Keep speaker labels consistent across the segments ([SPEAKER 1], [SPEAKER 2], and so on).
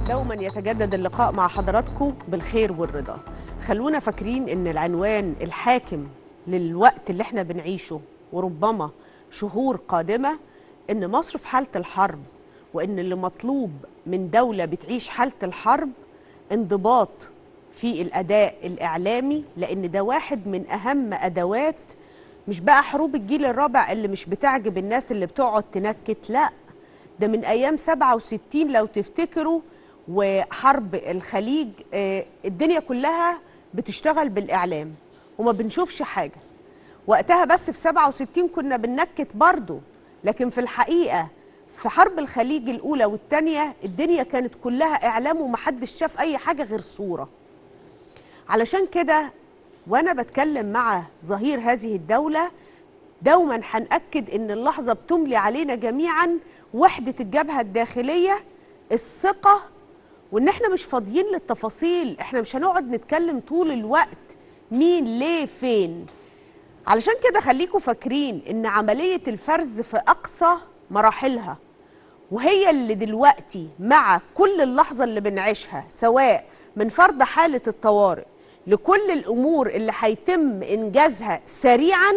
[SPEAKER 1] دوما يتجدد اللقاء مع حضراتكم بالخير والرضا خلونا فاكرين ان العنوان الحاكم للوقت اللي احنا بنعيشه وربما شهور قادمة ان مصر في حالة الحرب وان اللي مطلوب من دولة بتعيش حالة الحرب انضباط في الأداء الإعلامي لأن ده واحد من أهم أدوات مش بقى حروب الجيل الرابع اللي مش بتعجب الناس اللي بتقعد تنكت لا ده من أيام 67 لو تفتكروا وحرب الخليج آه، الدنيا كلها بتشتغل بالإعلام وما بنشوفش حاجة وقتها بس في 67 كنا بننكت برضه لكن في الحقيقة في حرب الخليج الأولى والثانية الدنيا كانت كلها إعلام ومحدش شاف أي حاجة غير صورة علشان كده وأنا بتكلم مع ظهير هذه الدولة دوما هنأكد إن اللحظة بتملي علينا جميعا وحدة الجبهة الداخلية الثقة وإن إحنا مش فاضيين للتفاصيل إحنا مش هنقعد نتكلم طول الوقت مين ليه فين علشان كده خليكم فاكرين ان عملية الفرز في اقصى مراحلها وهي اللي دلوقتي مع كل اللحظة اللي بنعيشها سواء من فرض حالة الطوارئ لكل الامور اللي هيتم انجازها سريعا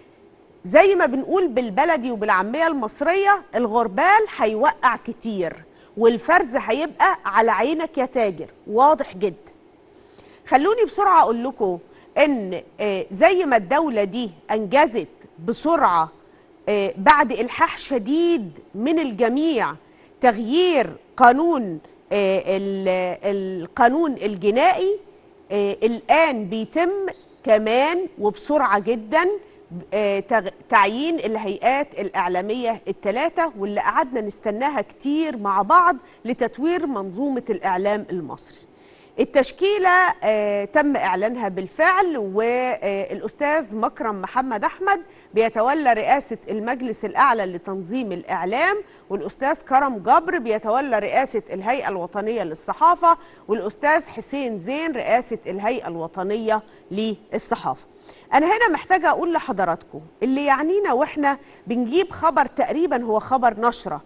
[SPEAKER 1] زي ما بنقول بالبلدي وبالعامية المصرية الغربال هيوقع كتير والفرز هيبقى على عينك يا تاجر واضح جدا خلوني بسرعة أقول لكم إن آه، زي ما الدولة دي أنجزت بسرعة آه، بعد إلحاح شديد من الجميع تغيير قانون آه، ال- القانون الجنائي آه، الآن بيتم كمان وبسرعة جدا آه، تغ- تعيين الهيئات الإعلامية الثلاثة واللي قعدنا نستناها كتير مع بعض لتطوير منظومة الإعلام المصري التشكيلة آه، تم إعلانها بالفعل والأستاذ مكرم محمد أحمد بيتولى رئاسة المجلس الأعلى لتنظيم الإعلام والأستاذ كرم جبر بيتولى رئاسة الهيئة الوطنية للصحافة والأستاذ حسين زين رئاسة الهيئة الوطنية للصحافة أنا هنا محتاجة أقول لحضراتكم اللي يعنينا وإحنا بنجيب خبر تقريبا هو خبر نشرة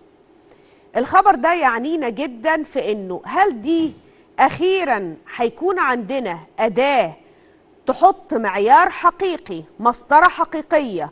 [SPEAKER 1] الخبر ده يعنينا جدا في انه هل دي اخيرا هيكون عندنا اداه تحط معيار حقيقي مسطره حقيقيه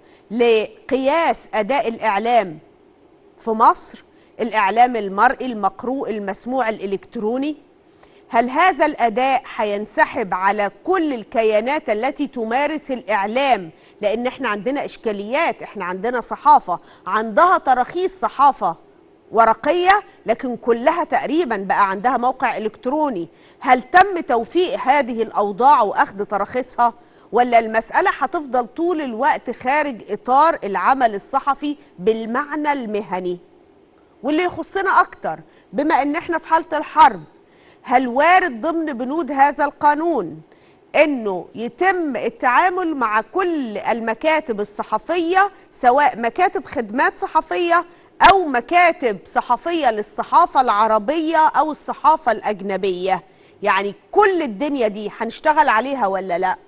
[SPEAKER 1] لقياس اداء الاعلام في مصر الاعلام المرئي المقروء المسموع الالكتروني هل هذا الاداء هينسحب على كل الكيانات التي تمارس الاعلام لان احنا عندنا اشكاليات احنا عندنا صحافه عندها تراخيص صحافه ورقيه لكن كلها تقريبا بقى عندها موقع الكتروني هل تم توفيق هذه الاوضاع واخذ تراخيصها ولا المساله هتفضل طول الوقت خارج اطار العمل الصحفي بالمعنى المهني واللي يخصنا اكتر بما ان احنا في حاله الحرب هل وارد ضمن بنود هذا القانون انه يتم التعامل مع كل المكاتب الصحفيه سواء مكاتب خدمات صحفيه او مكاتب صحفيه للصحافه العربيه او الصحافه الاجنبيه يعني كل الدنيا دي هنشتغل عليها ولا لا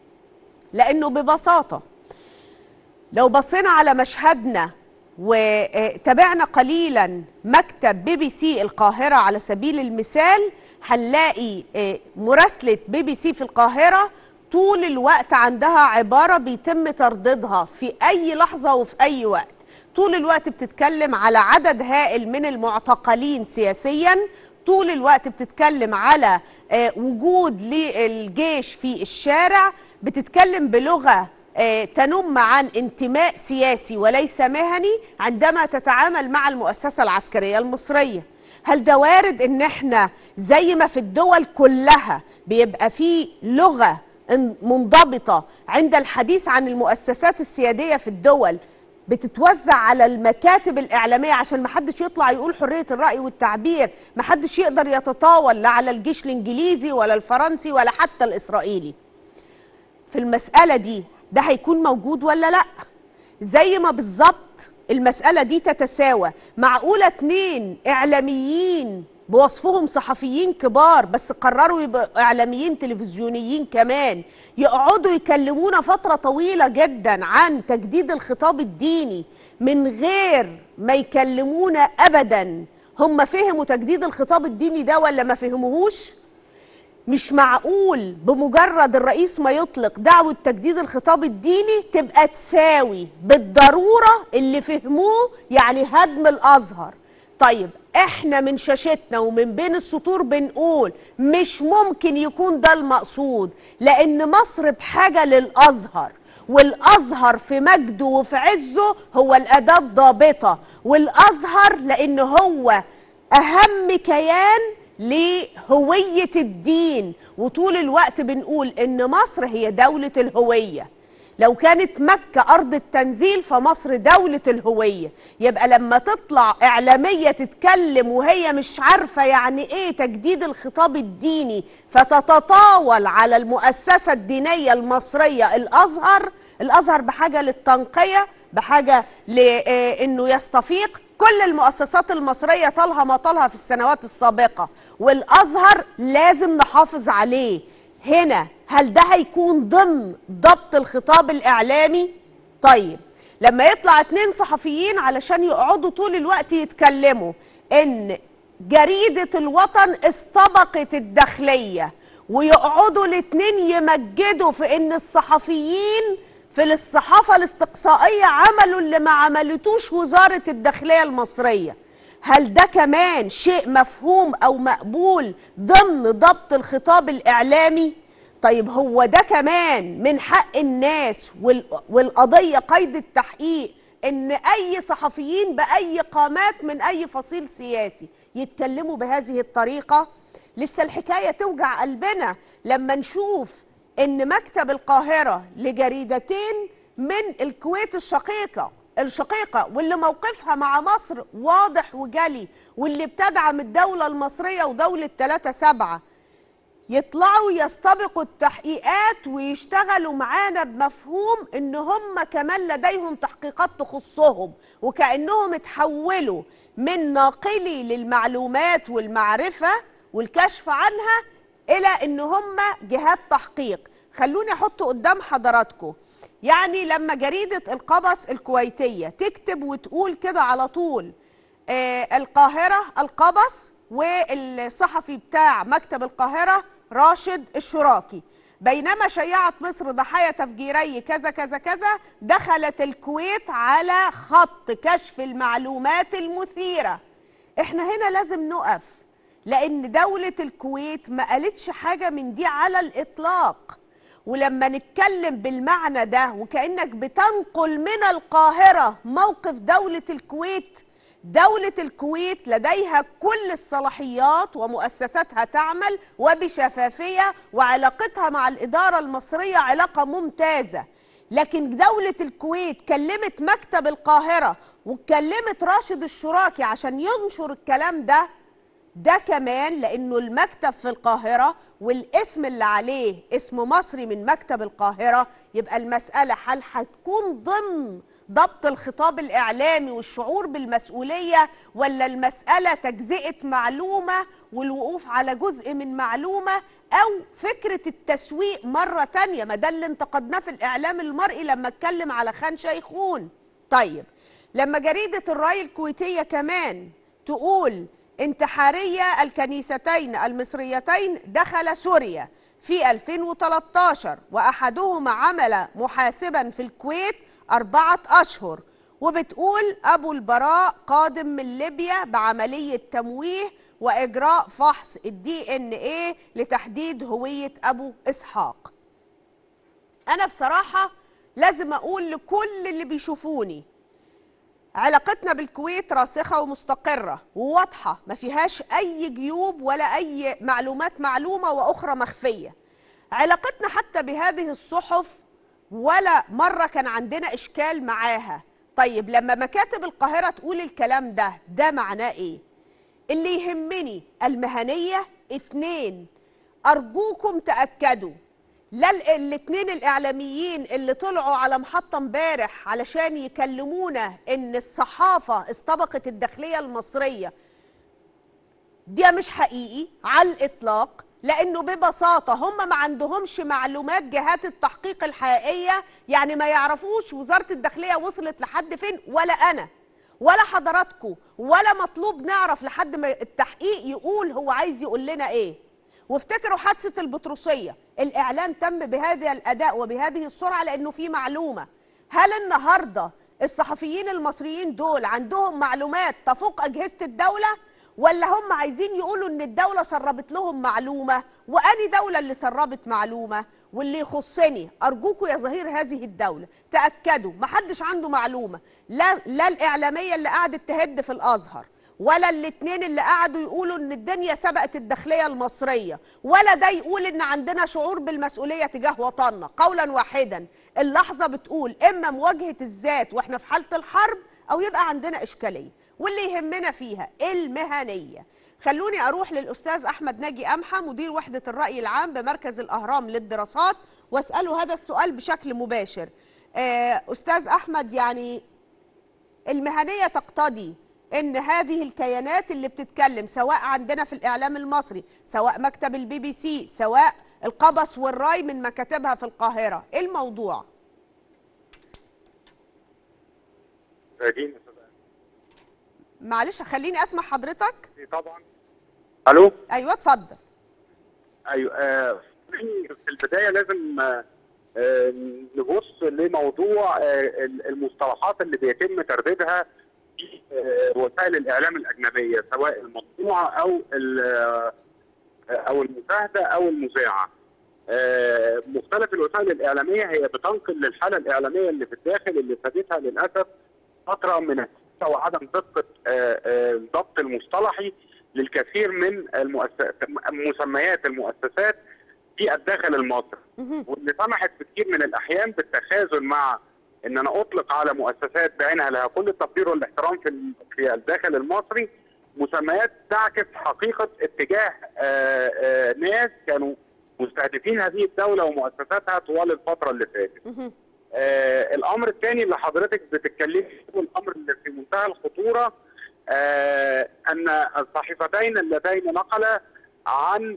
[SPEAKER 1] لانه ببساطه لو بصينا على مشهدنا وتابعنا قليلا مكتب بي بي سي القاهرة على سبيل المثال هنلاقي آه، مراسلة بي بي سي في القاهرة طول الوقت عندها عبارة بيتم ترديدها في أي لحظة وفي أي وقت طول الوقت بتتكلم على عدد هائل من المعتقلين سياسيا طول الوقت بتتكلم على آه، وجود للجيش في الشارع بتتكلم بلغة آه، تنم عن انتماء سياسي وليس مهني عندما تتعامل مع المؤسسة العسكرية المصرية هل ده وارد ان احنا زي ما في الدول كلها بيبقى في لغة ان- منضبطة عند الحديث عن المؤسسات السيادية في الدول بتتوزع على المكاتب الإعلامية عشان محدش يطلع يقول حرية الرأي والتعبير محدش يقدر يتطاول لا على الجيش الإنجليزي ولا الفرنسي ولا حتى الإسرائيلي في المسألة دي ده هيكون موجود ولا لا زي ما بالظبط المسألة دي تتساوى معقولة اتنين إعلاميين بوصفهم صحفيين كبار بس قرروا يبقوا إعلاميين تلفزيونيين كمان يقعدوا يكلمونا فترة طويلة جدا عن تجديد الخطاب الديني من غير ما يكلمونا أبدا هم فهموا تجديد الخطاب الديني ده ولا ما فهموهوش مش معقول بمجرد الرئيس ما يطلق دعوة تجديد الخطاب الديني تبقى تساوي بالضرورة اللي فهموه يعني هدم الأزهر طيب احنا من شاشتنا ومن بين السطور بنقول مش ممكن يكون ده المقصود لان مصر بحاجة للأزهر والأزهر في مجده وفي عزه هو الأداة الضابطة والأزهر لأن هو أهم كيان لهوية الدين وطول الوقت بنقول إن مصر هي دولة الهوية لو كانت مكة أرض التنزيل فمصر دولة الهوية يبقى لما تطلع إعلامية تتكلم وهي مش عارفة يعني إيه تجديد الخطاب الديني فتتطاول على المؤسسة الدينية المصرية الأزهر الأزهر بحاجة للتنقية بحاجة لأنه يستفيق كل المؤسسات المصرية طالها ما طالها في السنوات السابقة والأزهر لازم نحافظ عليه هنا هل ده هيكون ضمن ضبط الخطاب الإعلامي؟ طيب لما يطلع اتنين صحفيين علشان يقعدوا طول الوقت يتكلموا إن جريدة الوطن استبقت الداخلية ويقعدوا الاتنين يمجدوا في إن الصحفيين في الصحافة الاستقصائية عملوا اللي ما عملتوش وزارة الداخلية المصرية هل ده كمان شيء مفهوم أو مقبول ضمن ضبط الخطاب الإعلامي؟ طيب هو ده كمان من حق الناس والقضية قيد التحقيق إن أي صحفيين بأي قامات من أي فصيل سياسي يتكلموا بهذه الطريقة لسه الحكاية توجع قلبنا لما نشوف ان مكتب القاهره لجريدتين من الكويت الشقيقه الشقيقه واللي موقفها مع مصر واضح وجلي واللي بتدعم الدوله المصريه ودوله 3 7 يطلعوا يستبقوا التحقيقات ويشتغلوا معانا بمفهوم ان هم كمان لديهم تحقيقات تخصهم وكانهم اتحولوا من ناقلي للمعلومات والمعرفه والكشف عنها الى ان هم جهات تحقيق خلوني احط قدام حضراتكم يعني لما جريده القبس الكويتيه تكتب وتقول كده على طول آه القاهره القبس والصحفي بتاع مكتب القاهره راشد الشراكي بينما شيعت مصر ضحايا تفجيري كذا كذا كذا دخلت الكويت على خط كشف المعلومات المثيره احنا هنا لازم نقف لان دولة الكويت ما قالتش حاجة من دي على الاطلاق ولما نتكلم بالمعنى ده وكأنك بتنقل من القاهرة موقف دولة الكويت دولة الكويت لديها كل الصلاحيات ومؤسساتها تعمل وبشفافية وعلاقتها مع الإدارة المصرية علاقة ممتازة لكن دولة الكويت كلمت مكتب القاهرة وكلمت راشد الشراكي عشان ينشر الكلام ده ده كمان لانه المكتب في القاهره والاسم اللي عليه اسم مصري من مكتب القاهره يبقى المساله هل هتكون ضمن ضبط الخطاب الاعلامي والشعور بالمسؤوليه ولا المساله تجزئه معلومه والوقوف على جزء من معلومه او فكره التسويق مره تانية ما ده اللي انتقدناه في الاعلام المرئي لما اتكلم على خان شيخون طيب لما جريده الراي الكويتيه كمان تقول انتحارية الكنيستين المصريتين دخل سوريا في 2013 وأحدهما عمل محاسبا في الكويت أربعة أشهر وبتقول أبو البراء قادم من ليبيا بعملية تمويه وإجراء فحص الدي إن إيه لتحديد هوية أبو إسحاق أنا بصراحة لازم أقول لكل اللي بيشوفوني علاقتنا بالكويت راسخة ومستقرة وواضحة ما فيهاش أي جيوب ولا أي معلومات معلومة وأخرى مخفية علاقتنا حتى بهذه الصحف ولا مرة كان عندنا إشكال معاها طيب لما مكاتب القاهرة تقول الكلام ده ده معناه إيه؟ اللي يهمني المهنية اتنين أرجوكم تأكدوا لا الاثنين الاعلاميين اللي طلعوا على محطه امبارح علشان يكلمونا ان الصحافه استبقت الداخليه المصريه ده مش حقيقي على الاطلاق لانه ببساطه هم ما عندهمش معلومات جهات التحقيق الحقيقيه يعني ما يعرفوش وزاره الداخليه وصلت لحد فين ولا انا ولا حضراتكم ولا مطلوب نعرف لحد ما التحقيق يقول هو عايز يقول لنا ايه وافتكروا حادثه البطرسيه الاعلان تم بهذا الاداء وبهذه السرعه لانه في معلومه هل النهارده الصحفيين المصريين دول عندهم معلومات تفوق اجهزه الدوله ولا هم عايزين يقولوا ان الدوله سربت لهم معلومه واني دوله اللي سربت معلومه واللي يخصني ارجوكم يا ظهير هذه الدوله تاكدوا محدش عنده معلومه لا لا الاعلاميه اللي قعدت تهد في الازهر ولا الاثنين اللي قعدوا يقولوا ان الدنيا سبقت الداخليه المصريه ولا ده يقول ان عندنا شعور بالمسؤوليه تجاه وطننا قولا واحدا اللحظه بتقول اما مواجهه الذات واحنا في حاله الحرب او يبقى عندنا اشكاليه واللي يهمنا فيها المهنيه خلوني اروح للاستاذ احمد ناجي امحى مدير وحده الراي العام بمركز الاهرام للدراسات واساله هذا السؤال بشكل مباشر آه، استاذ احمد يعني المهنيه تقتضي ان هذه الكيانات اللي بتتكلم سواء عندنا في الاعلام المصري سواء مكتب البي بي سي سواء القبس والراي من مكاتبها في القاهره ايه الموضوع
[SPEAKER 2] دين
[SPEAKER 1] معلش خليني اسمع حضرتك
[SPEAKER 2] طبعا الو
[SPEAKER 1] ايوه اتفضل
[SPEAKER 2] ايوه آه، في البدايه لازم آه، آه، نبص لموضوع آه، المصطلحات اللي بيتم ترديدها في آه، وسائل الاعلام الاجنبيه سواء المطبوعه او ال- آه، او المشاهده او المذاعه. آه، مختلف الوسائل الاعلاميه هي بتنقل للحاله الاعلاميه اللي في الداخل اللي فادتها للاسف فتره من الثقه وعدم دقه آه، آه، الضبط المصطلحي للكثير من المؤسسات مسميات المؤسسات في الداخل المصري
[SPEAKER 1] مهم.
[SPEAKER 2] واللي سمحت في كثير من الاحيان بالتخاذل مع ان انا اطلق على مؤسسات بعينها لها كل التقدير والاحترام في ال- في الداخل المصري مسميات تعكس حقيقه اتجاه آه، آه، ناس كانوا مستهدفين هذه الدوله ومؤسساتها طوال الفتره اللي فاتت.
[SPEAKER 1] مهم.
[SPEAKER 2] آه الامر الثاني اللي حضرتك بتتكلمي فيه هو الامر اللي في منتهى الخطوره آه ان الصحيفتين اللتين نقلا عن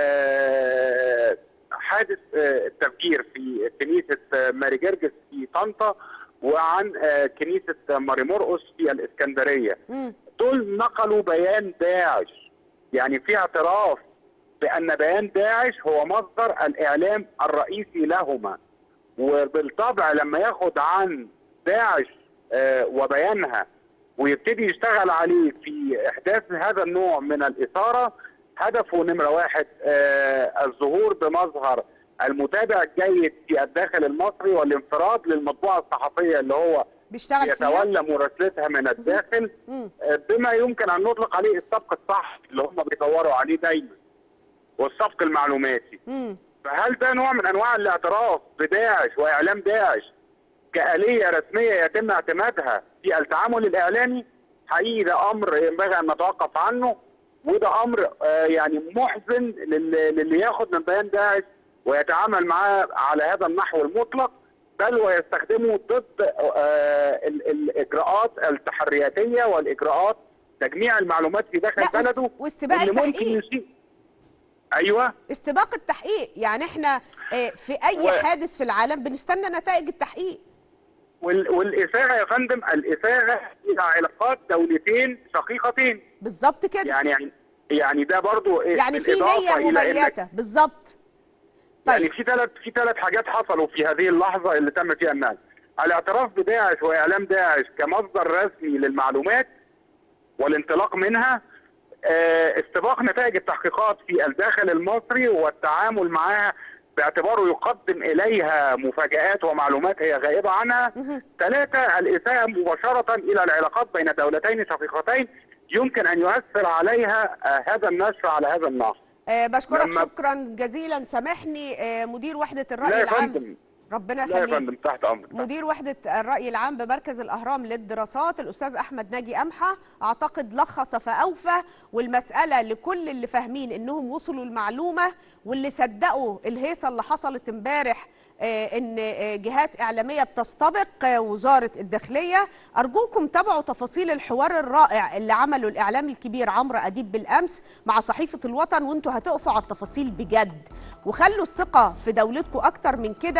[SPEAKER 2] آه حادث آه التفجير في كنيسه آه، ماري جرجس في طنطا وعن آه كنيسه ماري مرقس في الاسكندريه
[SPEAKER 1] مم.
[SPEAKER 2] دول نقلوا بيان داعش يعني في اعتراف بان بيان داعش هو مصدر الاعلام الرئيسي لهما وبالطبع لما ياخد عن داعش آه، وبيانها ويبتدي يشتغل عليه في احداث هذا النوع من الاثاره هدفه نمره واحد آه، الظهور بمظهر المتابع الجيد في الداخل المصري والانفراد للمطبوعه الصحفيه اللي هو
[SPEAKER 1] بيشتغل فيها
[SPEAKER 2] يتولى مراسلتها من الداخل
[SPEAKER 1] مم.
[SPEAKER 2] بما يمكن ان نطلق عليه السبق الصحفي اللي هم بيدوروا عليه دايما والسبق المعلوماتي
[SPEAKER 1] مم.
[SPEAKER 2] فهل ده نوع من انواع الاعتراف بداعش واعلام داعش كآلية رسمية يتم اعتمادها في التعامل الاعلامي حقيقي ده امر ينبغي ان نتوقف عنه وده امر آه، يعني محزن لل- للي ياخد من بيان داعش ويتعامل معاه على هذا النحو المطلق بل ويستخدمه ضد آه، ال- الاجراءات التحرياتيه والاجراءات تجميع المعلومات في داخل
[SPEAKER 1] لا واست-
[SPEAKER 2] بلده
[SPEAKER 1] واستباق
[SPEAKER 2] اللي ممكن
[SPEAKER 1] التحقيق
[SPEAKER 2] يسيء ايوه
[SPEAKER 1] استباق التحقيق يعني احنا آه، في اي
[SPEAKER 2] و-
[SPEAKER 1] حادث في العالم بنستنى نتائج التحقيق
[SPEAKER 2] وال- والإساءة يا فندم الإساءة إلى علاقات دولتين شقيقتين
[SPEAKER 1] بالظبط كده
[SPEAKER 2] يعني يعني يعني ده برضو إيه
[SPEAKER 1] يعني في
[SPEAKER 2] بالإضافة
[SPEAKER 1] نيه
[SPEAKER 2] إلى إنك-
[SPEAKER 1] مميته بالظبط
[SPEAKER 2] يعني
[SPEAKER 1] طيب
[SPEAKER 2] في ثلاث في ثلاث حاجات حصلوا في هذه اللحظة اللي تم فيها النقل الاعتراف بداعش وإعلام داعش كمصدر رسمي للمعلومات والانطلاق منها آه، استباق نتائج التحقيقات في الداخل المصري والتعامل معها باعتباره يقدم إليها مفاجآت ومعلومات هي غائبة عنها
[SPEAKER 1] مهم.
[SPEAKER 2] ثلاثة الإساءة مباشرة إلى العلاقات بين دولتين شقيقتين يمكن أن يؤثر عليها آه، هذا النشر على هذا النحو
[SPEAKER 1] آه، بشكرك
[SPEAKER 2] لما-
[SPEAKER 1] شكرا جزيلا سامحني آه، مدير وحده الراي
[SPEAKER 2] لا يا
[SPEAKER 1] العام
[SPEAKER 2] فندم
[SPEAKER 1] ربنا
[SPEAKER 2] لا يا
[SPEAKER 1] يخليك
[SPEAKER 2] فندم تحت أمرك
[SPEAKER 1] مدير وحدة الرأي العام بمركز الأهرام للدراسات الأستاذ أحمد ناجي أمحى أعتقد لخص فأوفى والمسألة لكل اللي فاهمين إنهم وصلوا المعلومة واللي صدقوا الهيصة اللي حصلت امبارح آه، إن آه، جهات إعلامية بتستبق آه، وزارة الداخلية أرجوكم تابعوا تفاصيل الحوار الرائع اللي عمله الإعلامي الكبير عمرو أديب بالأمس مع صحيفة الوطن وانتوا هتقفوا على التفاصيل بجد وخلوا الثقة في دولتكم أكتر من كده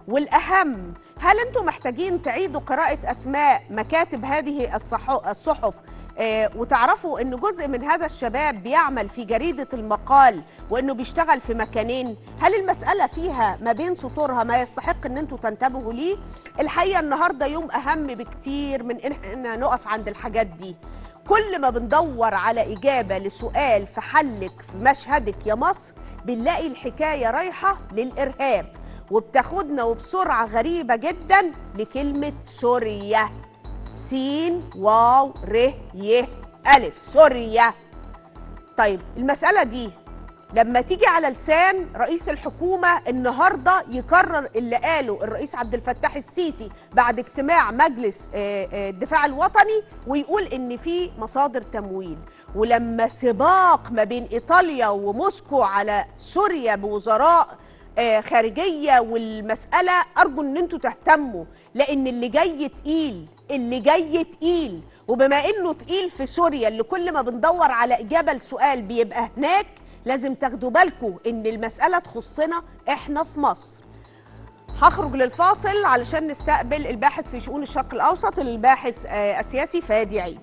[SPEAKER 1] والاهم هل انتم محتاجين تعيدوا قراءه اسماء مكاتب هذه الصحو- الصحف آه، وتعرفوا ان جزء من هذا الشباب بيعمل في جريده المقال وانه بيشتغل في مكانين هل المساله فيها ما بين سطورها ما يستحق ان انتم تنتبهوا ليه الحقيقه النهارده يوم اهم بكتير من ان احنا نقف عند الحاجات دي كل ما بندور على اجابه لسؤال في حلك في مشهدك يا مصر بنلاقي الحكايه رايحه للارهاب وبتاخدنا وبسرعه غريبه جدا لكلمه سوريا سين واو ر ي الف سوريا طيب المساله دي لما تيجي على لسان رئيس الحكومه النهارده يكرر اللي قاله الرئيس عبد الفتاح السيسي بعد اجتماع مجلس آه، آه، الدفاع الوطني ويقول ان في مصادر تمويل ولما سباق ما بين ايطاليا وموسكو على سوريا بوزراء آه، خارجيه والمساله ارجو ان انتوا تهتموا لان اللي جاي تقيل اللي جاي تقيل وبما انه تقيل في سوريا اللي كل ما بندور على اجابه لسؤال بيبقى هناك لازم تاخدوا بالكم ان المساله تخصنا احنا في مصر هخرج للفاصل علشان نستقبل الباحث في شؤون الشرق الاوسط الباحث آه، السياسي فادي عيد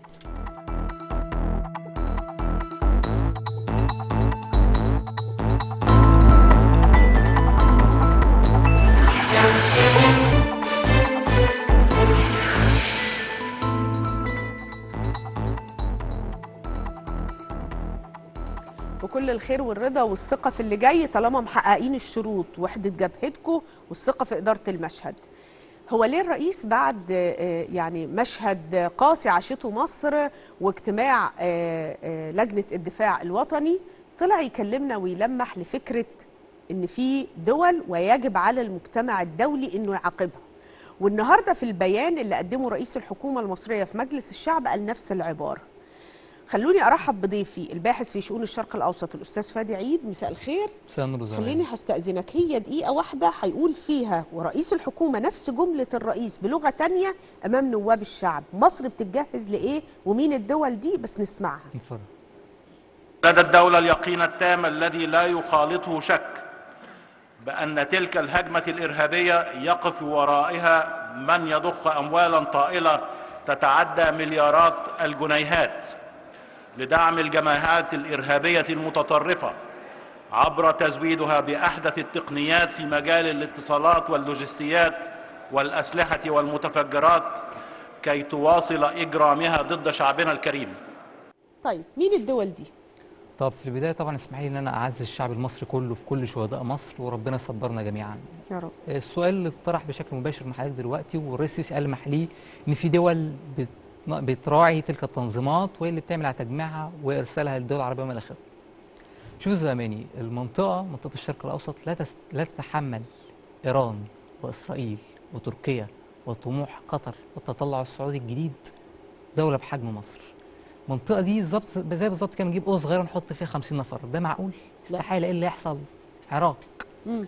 [SPEAKER 1] وكل الخير والرضا والثقة في اللي جاي طالما محققين الشروط وحدة جبهتكم والثقة في إدارة المشهد هو ليه الرئيس بعد آه، يعني مشهد قاسي عاشته مصر واجتماع آه، آه، لجنة الدفاع الوطني طلع يكلمنا ويلمح لفكرة إن في دول ويجب على المجتمع الدولي إنه يعاقبها والنهارده في البيان اللي قدمه رئيس الحكومة المصرية في مجلس الشعب قال نفس العبارة خلوني ارحب بضيفي الباحث في شؤون الشرق الاوسط الاستاذ فادي عيد مساء الخير
[SPEAKER 3] مساء النور زمان.
[SPEAKER 1] خليني هستاذنك هي دقيقه واحده هيقول فيها ورئيس الحكومه نفس جمله الرئيس بلغه تانية امام نواب الشعب مصر بتتجهز لايه ومين الدول دي بس نسمعها
[SPEAKER 3] اتفضل
[SPEAKER 4] لدى الدولة اليقين التام الذي لا يخالطه شك بأن تلك الهجمة الإرهابية يقف ورائها من يضخ أموالا طائلة تتعدى مليارات الجنيهات لدعم الجماعات الإرهابية المتطرفة عبر تزويدها بأحدث التقنيات في مجال الاتصالات واللوجستيات والأسلحة والمتفجرات كي تواصل إجرامها ضد شعبنا الكريم
[SPEAKER 1] طيب مين الدول دي
[SPEAKER 3] طب في البدايه طبعا اسمحي لي ان انا اعزز الشعب المصري كله في كل شهداء مصر وربنا يصبرنا جميعا
[SPEAKER 1] يا رب
[SPEAKER 3] السؤال اللي اتطرح بشكل مباشر من حضرتك دلوقتي والرئيس السيسي قال محليه ان في دول بت- بتراعي تلك التنظيمات وهي اللي بتعمل على تجميعها وارسالها للدول العربيه وما الى اخره. شوف زماني المنطقه منطقه الشرق الاوسط لا تس... لا تتحمل ايران واسرائيل وتركيا وطموح قطر والتطلع السعودي الجديد دوله بحجم مصر. المنطقه دي بالظبط زي بالظبط كده نجيب اوضه صغيره ونحط فيها 50 نفر ده معقول؟ استحاله ايه اللي يحصل؟ عراق
[SPEAKER 1] مم.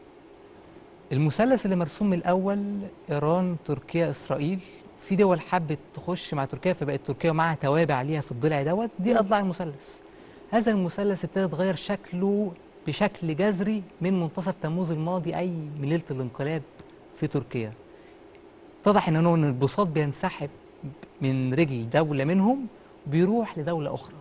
[SPEAKER 3] المثلث اللي مرسوم من الاول ايران تركيا اسرائيل في دول حبت تخش مع تركيا فبقت تركيا معاها توابع ليها في الضلع دوت دي اضلاع المثلث هذا المثلث ابتدى يتغير شكله بشكل جذري من منتصف تموز الماضي اي من ليله الانقلاب في تركيا اتضح ان هو ان البساط بينسحب من رجل دوله منهم بيروح لدوله اخرى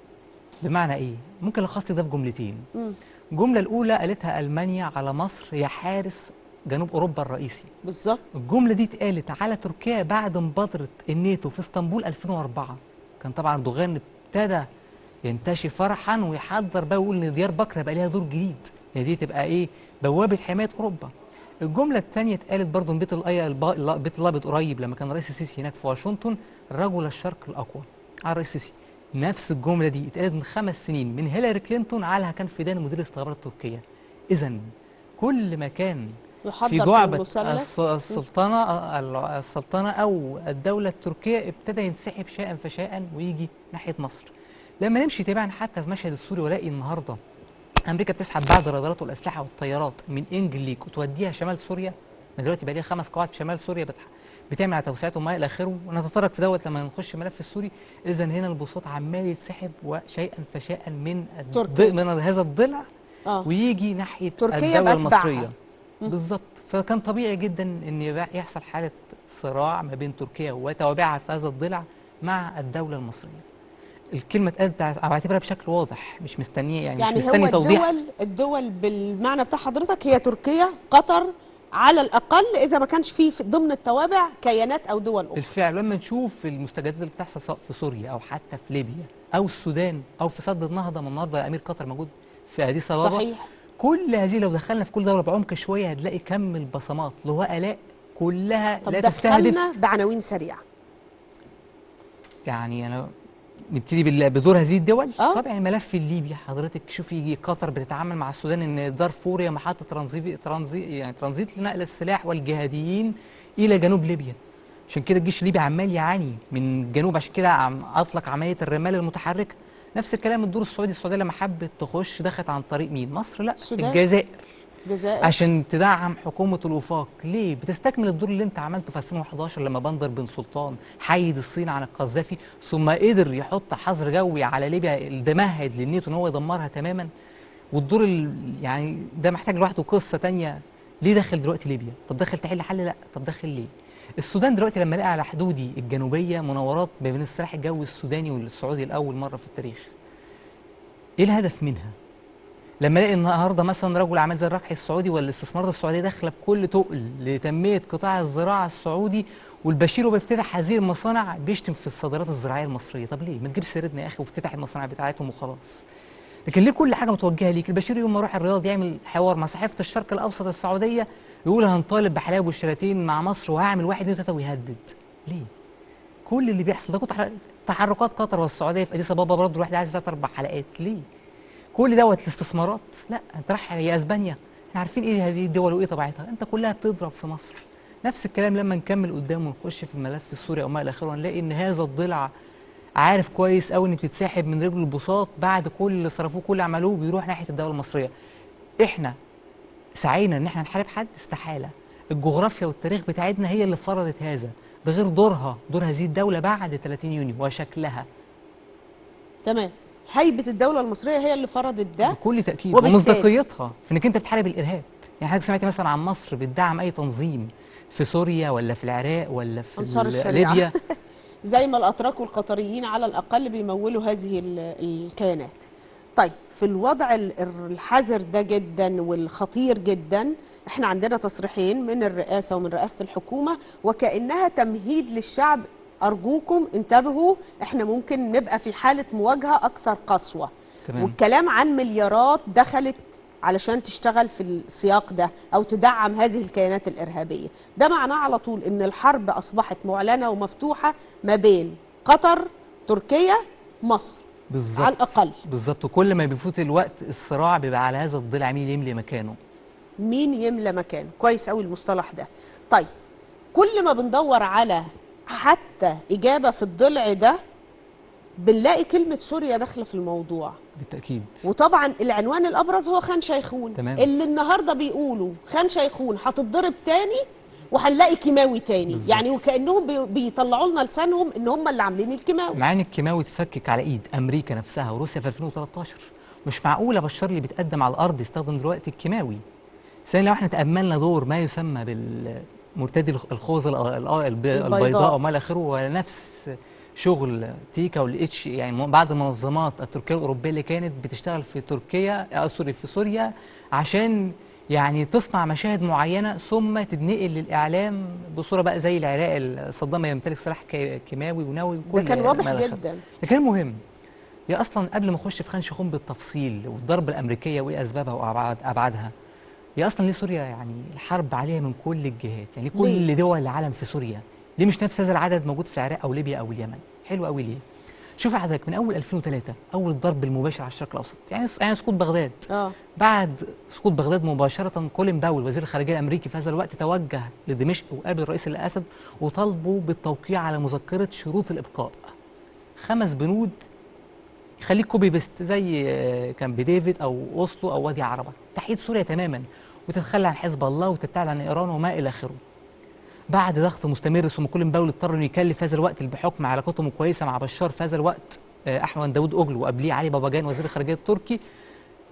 [SPEAKER 3] بمعنى ايه ممكن الخص ده في جملتين
[SPEAKER 1] مم.
[SPEAKER 3] الجمله الاولى قالتها المانيا على مصر هي حارس جنوب اوروبا الرئيسي
[SPEAKER 1] بالظبط
[SPEAKER 3] الجمله دي اتقالت على تركيا بعد مبادره الناتو في اسطنبول 2004 كان طبعا اردوغان ابتدى ينتشي فرحا ويحذر بقى ويقول ان ديار بكر هيبقى ليها دور جديد يعني دي تبقى ايه بوابه حمايه اوروبا الجمله الثانيه اتقالت برضه من بيت الأي... الب- بيت الابيض قريب لما كان رئيس السيسي هناك في واشنطن رجل الشرق الاقوى على الرئيس السيسي نفس الجمله دي اتقالت من خمس سنين من هيلاري كلينتون على كان فيدان مدير الاستخبارات التركيه اذا كل ما كان
[SPEAKER 1] يحضر
[SPEAKER 3] في
[SPEAKER 1] في
[SPEAKER 3] جعبة
[SPEAKER 1] المثلث
[SPEAKER 3] الس- السلطنة السلطنة أو الدولة التركية ابتدى ينسحب شيئا فشيئا ويجي ناحية مصر لما نمشي تباعا حتى في مشهد السوري ولاقي النهاردة أمريكا بتسحب بعض الرادارات والأسلحة والطيارات من إنجليك وتوديها شمال سوريا ما دلوقتي بقى ليها خمس قواعد في شمال سوريا بتح... بتعمل على توسعات وما إلى آخره ونتطرق في دوت لما نخش الملف السوري إذا هنا البساط عمال يتسحب وشيئا فشيئا من الض...
[SPEAKER 1] تركيا.
[SPEAKER 3] من هذا الضلع
[SPEAKER 1] اه
[SPEAKER 3] ويجي ناحية
[SPEAKER 1] تركيا
[SPEAKER 3] الدولة
[SPEAKER 1] بأتباعها.
[SPEAKER 3] المصرية بالظبط فكان طبيعي جدا ان يبقى- يحصل حاله صراع ما بين تركيا وتوابعها في هذا الضلع مع الدوله المصريه الكلمه اتقالت انا بعتبرها بشكل واضح مش مستنيه يعني,
[SPEAKER 1] يعني
[SPEAKER 3] مش
[SPEAKER 1] هو
[SPEAKER 3] مستني توضيح
[SPEAKER 1] الدول الدول بالمعنى بتاع حضرتك هي تركيا قطر على الاقل اذا ما كانش فيه في ضمن التوابع كيانات او دول اخرى
[SPEAKER 3] بالفعل لما نشوف المستجدات اللي بتحصل سواء في سوريا او حتى في ليبيا او السودان او في سد النهضه من النهارده امير قطر موجود في اديس ابابا
[SPEAKER 1] صحيح
[SPEAKER 3] كل هذه لو دخلنا في كل دوله بعمق شويه هتلاقي كم البصمات اللي هو الاء كلها
[SPEAKER 1] طب
[SPEAKER 3] لا تستهدف
[SPEAKER 1] دخلنا بعناوين سريعه
[SPEAKER 3] يعني انا نبتدي بال- بدور هذه الدول
[SPEAKER 1] آه.
[SPEAKER 3] طبعا الملف الليبي حضرتك شوفي يجي قطر بتتعامل مع السودان ان دارفور هي محطه ترانزيت ترانزيت يعني ترانزيت لنقل السلاح والجهاديين الى جنوب ليبيا عشان كده الجيش الليبي عمال يعاني من الجنوب عشان كده عم اطلق عمليه الرمال المتحركه نفس الكلام الدور السعودي السعوديه لما حبت تخش دخلت عن طريق مين مصر لا
[SPEAKER 1] السودان.
[SPEAKER 3] الجزائر
[SPEAKER 1] جزائر
[SPEAKER 3] عشان تدعم حكومة الوفاق ليه؟ بتستكمل الدور اللي انت عملته في 2011 لما بندر بن سلطان حيد الصين عن القذافي ثم قدر يحط حظر جوي على ليبيا اللي مهد للنيتو ان هو يدمرها تماما والدور ال- يعني ده محتاج لوحده قصة تانية ليه دخل دلوقتي ليبيا؟ طب دخل تحل حل لا طب دخل ليه؟ السودان دلوقتي لما لقى على حدودي الجنوبية مناورات ما بين السلاح الجوي السوداني والسعودي لأول مرة في التاريخ ايه الهدف منها؟ لما الاقي النهارده مثلا رجل اعمال زي الرقحي السعودي والاستثمارات السعوديه داخله بكل تقل لتنميه قطاع الزراعه السعودي والبشير وبيفتتح هذه المصانع بيشتم في الصادرات الزراعيه المصريه طب ليه ما تجيب سيرتنا يا اخي وافتتح المصانع بتاعتهم وخلاص لكن ليه كل حاجه متوجهه ليك البشير يوم ما يروح الرياض يعمل حوار مع صحيفه الشرق الاوسط السعوديه يقول هنطالب بحلاوه والشلاتين مع مصر وهعمل واحد اثنين ثلاثه ويهدد ليه كل اللي بيحصل ده كنت تح- تحركات قطر والسعوديه في اديس ابابا برضه الواحد عايز ثلاث اربع حلقات ليه كل دوت الاستثمارات لا انت رايح يا اسبانيا احنا عارفين ايه هذه الدول وايه طبيعتها انت كلها بتضرب في مصر نفس الكلام لما نكمل قدام ونخش في الملف السوري او ما الى اخره هنلاقي ان هذا الضلع عارف كويس قوي ان بتتسحب من رجل البساط بعد كل اللي صرفوه كل اللي عملوه بيروح ناحيه الدوله المصريه احنا سعينا ان احنا نحارب حد استحاله الجغرافيا والتاريخ بتاعتنا هي اللي فرضت هذا ده غير دورها دور هذه الدوله بعد 30 يونيو وشكلها
[SPEAKER 1] تمام هيبه الدوله المصريه هي اللي فرضت ده
[SPEAKER 3] بكل تاكيد
[SPEAKER 1] وبالتالي-
[SPEAKER 3] ومصداقيتها في انك انت بتحارب الارهاب يعني حضرتك سمعتي مثلا عن مصر بتدعم اي تنظيم في سوريا ولا في العراق ولا في
[SPEAKER 1] أنصار
[SPEAKER 3] ال-
[SPEAKER 1] الشريعة.
[SPEAKER 3] ليبيا
[SPEAKER 1] زي ما الاتراك والقطريين على الاقل بيمولوا هذه ال- الكيانات طيب في الوضع ال- الحذر ده جدا والخطير جدا احنا عندنا تصريحين من الرئاسه ومن رئاسه الحكومه وكانها تمهيد للشعب ارجوكم انتبهوا احنا ممكن نبقى في حاله مواجهه اكثر قسوه
[SPEAKER 3] تمام.
[SPEAKER 1] والكلام عن مليارات دخلت علشان تشتغل في السياق ده او تدعم هذه الكيانات الارهابيه ده معناه على طول ان الحرب اصبحت معلنه ومفتوحه ما بين قطر تركيا مصر
[SPEAKER 3] بالظبط
[SPEAKER 1] على الأقل.
[SPEAKER 3] بالظبط وكل ما بيفوت الوقت الصراع بيبقى على هذا الضلع مين يملي مكانه
[SPEAKER 1] مين يملى مكانه كويس قوي المصطلح ده طيب كل ما بندور على حتى اجابه في الضلع ده بنلاقي كلمه سوريا داخله في الموضوع
[SPEAKER 3] بالتاكيد
[SPEAKER 1] وطبعا العنوان الابرز هو خان شيخون
[SPEAKER 3] تمام.
[SPEAKER 1] اللي النهارده بيقولوا خان شيخون هتتضرب تاني وهنلاقي كيماوي تاني
[SPEAKER 3] بالظبط.
[SPEAKER 1] يعني وكانهم بي- بيطلعوا لنا لسانهم ان هم اللي عاملين الكيماوي
[SPEAKER 3] مع ان الكيماوي اتفكك على ايد امريكا نفسها وروسيا في 2013 مش معقوله بشار اللي بيتقدم على الارض يستخدم دلوقتي الكيماوي ثانيا لو احنا تاملنا دور ما يسمى بالمرتدي الخ- الخوذه ال- ال- الب-
[SPEAKER 1] البيضاء.
[SPEAKER 3] البيضاء وما الى اخره ونفس شغل تيكا والاتش يعني م- بعض المنظمات التركيه والاوروبيه اللي كانت بتشتغل في تركيا آه سوري في سوريا عشان يعني تصنع مشاهد معينه ثم تتنقل للاعلام بصوره بقى زي العراق ال- صدام يمتلك سلاح كي- كيماوي ونووي
[SPEAKER 1] ده
[SPEAKER 3] وكل
[SPEAKER 1] كان
[SPEAKER 3] ما
[SPEAKER 1] واضح
[SPEAKER 3] إلى آخره.
[SPEAKER 1] جدا
[SPEAKER 3] لكن المهم هي اصلا قبل ما اخش في خان شيخون بالتفصيل والضربه الامريكيه وايه اسبابها وابعاد ابعادها هي اصلا ليه سوريا يعني الحرب عليها من كل الجهات يعني كل
[SPEAKER 1] ليه؟
[SPEAKER 3] دول العالم في سوريا ليه مش نفس هذا العدد موجود في العراق او ليبيا او اليمن حلو قوي ليه شوف حضرتك من اول 2003 اول الضرب المباشر على الشرق الاوسط يعني يعني سقوط بغداد
[SPEAKER 1] اه
[SPEAKER 3] بعد سقوط بغداد مباشرة كولين باول وزير الخارجية الأمريكي في هذا الوقت توجه لدمشق وقابل الرئيس الأسد وطالبوا بالتوقيع على مذكرة شروط الإبقاء خمس بنود خليك كوبي بيست زي آه، كان بديفيد أو أوسلو أو وادي عربة تحييد سوريا تماما وتتخلى عن حزب الله وتبتعد عن إيران وما إلى آخره بعد ضغط مستمر ثم كولين باول اضطر انه يكلف في هذا الوقت بحكم علاقتهم الكويسه مع بشار في هذا الوقت آه، احمد داوود اوغلو وقبليه علي باباجان وزير الخارجيه التركي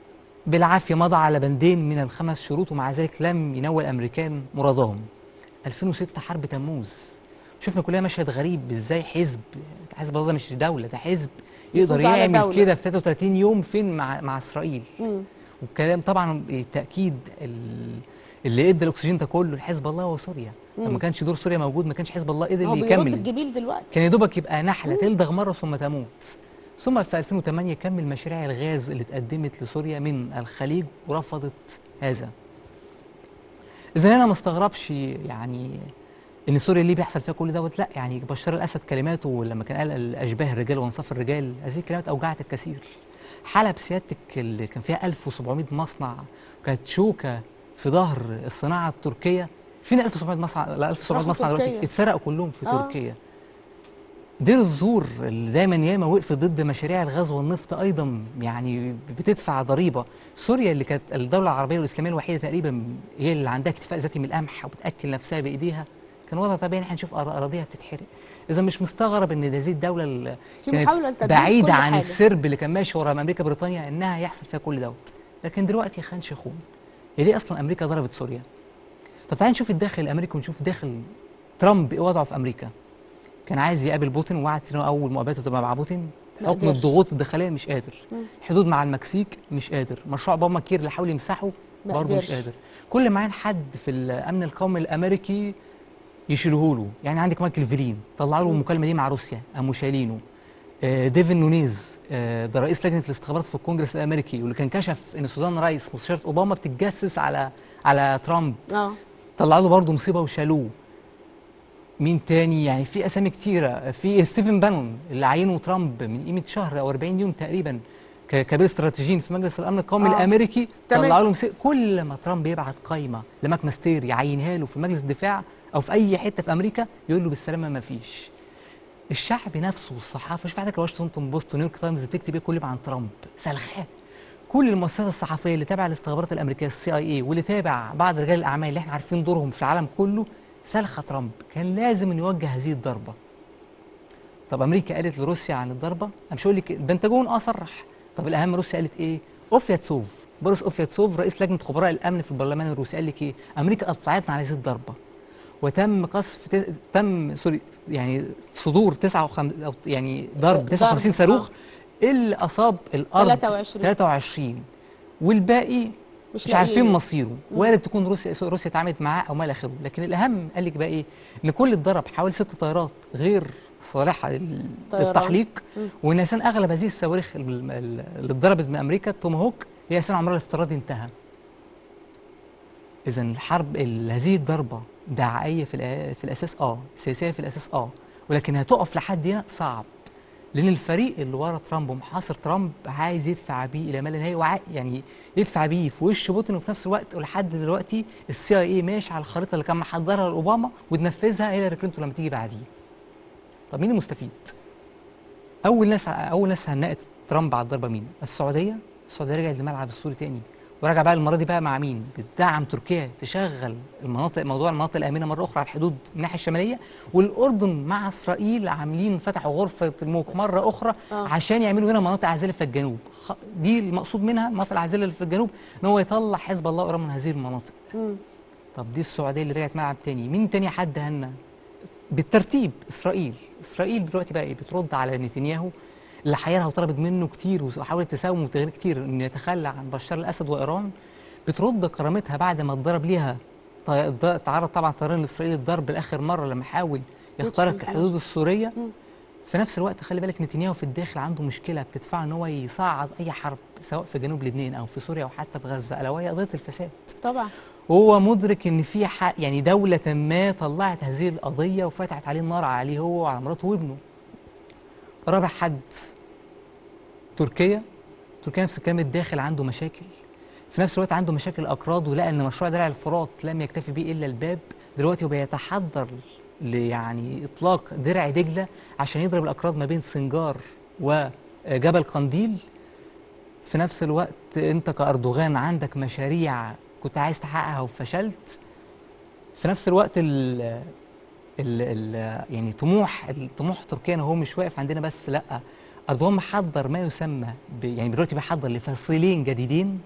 [SPEAKER 3] بالعافيه مضى على بندين من الخمس شروط ومع ذلك لم ينول الامريكان مرادهم 2006 حرب تموز شفنا كلها مشهد غريب ازاي حزب حزب الله ده مش دوله ده حزب يقدر
[SPEAKER 1] يفوز على
[SPEAKER 3] يعمل
[SPEAKER 1] دولة.
[SPEAKER 3] كده في 33 يوم فين مع مع اسرائيل
[SPEAKER 1] مم.
[SPEAKER 3] والكلام طبعا التاكيد ال- اللي ادى الاكسجين ده كله لحزب الله هو سوريا لما ما كانش دور سوريا موجود ما كانش حزب الله قدر
[SPEAKER 1] هو
[SPEAKER 3] اللي
[SPEAKER 1] بيرد
[SPEAKER 3] يكمل
[SPEAKER 1] الجميل دلوقتي
[SPEAKER 3] كان يا دوبك يبقى نحله تلدغ مره ثم تموت ثم في 2008 كمل مشاريع الغاز اللي اتقدمت لسوريا من الخليج ورفضت هذا اذا انا ما استغربش يعني ان سوريا ليه بيحصل فيها كل دوت لا يعني بشار الاسد كلماته لما كان قال الاشباه الرجال وانصاف الرجال هذه الكلمات اوجعت الكثير حلب سيادتك اللي كان فيها 1700 مصنع كانت شوكه في ظهر الصناعه التركيه فين 1700 مصنع لا 1700
[SPEAKER 1] راحوا
[SPEAKER 3] مصنع دلوقتي
[SPEAKER 1] تركيا.
[SPEAKER 3] اتسرقوا كلهم في
[SPEAKER 1] آه.
[SPEAKER 3] تركيا دير الزور اللي دايما ياما وقفت ضد مشاريع الغاز والنفط ايضا يعني بتدفع ضريبه سوريا اللي كانت الدوله العربيه والاسلاميه الوحيده تقريبا هي اللي عندها اكتفاء ذاتي من القمح وبتاكل نفسها بايديها كان وضع طبيعي ان احنا نشوف أرا- اراضيها بتتحرق اذا مش مستغرب ان هذه الدوله اللي
[SPEAKER 1] في
[SPEAKER 3] كانت
[SPEAKER 1] محاولة لتدمير
[SPEAKER 3] بعيده
[SPEAKER 1] كل
[SPEAKER 3] عن
[SPEAKER 1] حاجة.
[SPEAKER 3] السرب اللي كان ماشي ورا امريكا بريطانيا انها يحصل فيها كل دوت لكن دلوقتي خان شيخون هي ليه اصلا امريكا ضربت سوريا طب تعالى نشوف الداخل الامريكي ونشوف داخل ترامب ايه وضعه في امريكا كان عايز يقابل بوتين ووعد انه اول مقابلته تبقى مع بوتين
[SPEAKER 1] ما
[SPEAKER 3] حكم
[SPEAKER 1] قدرش.
[SPEAKER 3] الضغوط الداخليه مش قادر الحدود مع المكسيك مش قادر مشروع اوباما كير اللي حاول يمسحه
[SPEAKER 1] ما
[SPEAKER 3] برضه مش
[SPEAKER 1] قدرش.
[SPEAKER 3] قادر كل ما عين حد في الامن القومي الامريكي يشيلوه له يعني عندك مايكل فيلين طلعوا له المكالمه دي مع روسيا قاموا شايلينه آه، ديفن نونيز آه، ده رئيس لجنه الاستخبارات في الكونجرس الامريكي واللي كان كشف ان سوزان رايس مستشاره اوباما بتتجسس على على ترامب
[SPEAKER 1] اه
[SPEAKER 3] طلعوا له برضه مصيبه وشالوه مين تاني يعني في اسامي كتيره في ستيفن بانون اللي عينه ترامب من قيمه شهر او 40 يوم تقريبا ك- كبير استراتيجيين في مجلس الامن القومي
[SPEAKER 1] آه.
[SPEAKER 3] الامريكي
[SPEAKER 1] تمام.
[SPEAKER 3] طلعوا له مسي... كل ما ترامب يبعت قايمه لماك ماستير يعينها له في مجلس الدفاع او في اي حته في امريكا يقول له بالسلامه ما فيش الشعب نفسه والصحافه شوف عندك واشنطن بوست ونيويورك تايمز بتكتب ايه كل يوم عن ترامب سلخاه كل المؤسسات الصحفيه اللي تابعه الاستخبارات الامريكيه السي اي اي واللي تابع بعض رجال الاعمال اللي احنا عارفين دورهم في العالم كله سلخ ترامب كان لازم ان يوجه هذه الضربه طب امريكا قالت لروسيا عن الضربه انا مش هقول لك البنتاجون اه صرح طب الاهم روسيا قالت ايه اوفياتسوف بوريس اوفياتسوف رئيس لجنه خبراء الامن في البرلمان الروسي قال لك ايه امريكا قطعتنا على هذه الضربه وتم قصف ت- تم سوري يعني صدور 59 أو يعني ضرب
[SPEAKER 1] ضرب،
[SPEAKER 3] 59
[SPEAKER 1] آه.
[SPEAKER 3] صاروخ اللي اصاب الارض
[SPEAKER 1] 23.
[SPEAKER 3] 23 والباقي
[SPEAKER 1] مش
[SPEAKER 3] مش, عارفين
[SPEAKER 1] لاقيينه.
[SPEAKER 3] مصيره وارد تكون روسيا روسيا اتعاملت معاه او ما الى اخره لكن الاهم قال لك بقى ايه ان كل اتضرب حوالي ست طيارات غير صالحه لل-
[SPEAKER 1] طيران.
[SPEAKER 3] للتحليق
[SPEAKER 1] مم.
[SPEAKER 3] وان اساسا اغلب هذه الصواريخ ال- ال- اللي اتضربت من امريكا التوماهوك هي اساسا عمرها الافتراضي انتهى اذا الحرب ال- هذه الضربه دعائيه في الأ- في الاساس اه سياسيه في الاساس اه ولكن هتقف لحد هنا صعب لان الفريق اللي ورا ترامب ومحاصر ترامب عايز يدفع بيه الى ما لا نهايه وع- يعني يدفع بيه في وش بوتين وفي نفس الوقت ولحد دلوقتي السي اي اي ماشي على الخريطه اللي كان محضرها لاوباما وتنفذها هيلاري كلينتون لما تيجي بعديه. طب مين المستفيد؟ اول ناس اول ناس هنقت ترامب على الضربه مين؟ السعوديه السعوديه رجعت للملعب السوري تاني ورجع بقى المره دي بقى مع مين؟ بتدعم تركيا تشغل المناطق موضوع المناطق الامنه مره اخرى على الحدود الناحيه الشماليه والاردن مع اسرائيل عاملين فتحوا غرفه الموك مره اخرى
[SPEAKER 1] آه.
[SPEAKER 3] عشان يعملوا هنا مناطق عازله في الجنوب خ- دي المقصود منها المناطق العازله اللي في الجنوب ان هو يطلع حزب الله وايران من هذه المناطق
[SPEAKER 1] مم.
[SPEAKER 3] طب دي السعوديه اللي رجعت ملعب تاني مين تاني حد هنا بالترتيب اسرائيل اسرائيل دلوقتي بقى ايه بترد على نتنياهو اللي حيرها وطلبت منه كتير وحاولت تساوم وتغيير كتير انه يتخلى عن بشار الاسد وايران بترد كرامتها بعد ما اتضرب ليها طي- ض- تعرض طبعا طيران الاسرائيلي الضرب لاخر مره لما حاول يخترق
[SPEAKER 1] يدخل
[SPEAKER 3] الحدود السوريه
[SPEAKER 1] مم.
[SPEAKER 3] في نفس الوقت خلي بالك نتنياهو في الداخل عنده مشكله بتدفعه ان هو يصعد اي حرب سواء في جنوب لبنان او في سوريا او حتى في غزه الا وهي قضيه الفساد
[SPEAKER 1] طبعا
[SPEAKER 3] وهو مدرك ان في حق يعني دوله ما طلعت هذه القضيه وفتحت عليه النار عليه هو وعلى مراته وابنه رابع حد تركيا تركيا نفس الكلام الداخل عنده مشاكل في نفس الوقت عنده مشاكل اكراد ولقى ان مشروع درع الفرات لم يكتفي به الا الباب دلوقتي هو بيتحضر ل- يعني اطلاق درع دجله عشان يضرب الاكراد ما بين سنجار وجبل قنديل في نفس الوقت انت كاردوغان عندك مشاريع كنت عايز تحققها وفشلت في نفس الوقت ال ال ال يعني طموح الطموح تركيا هو مش واقف عندنا بس لا اردوغان محضر ما يسمى ب يعني دلوقتي بيحضر لفصيلين جديدين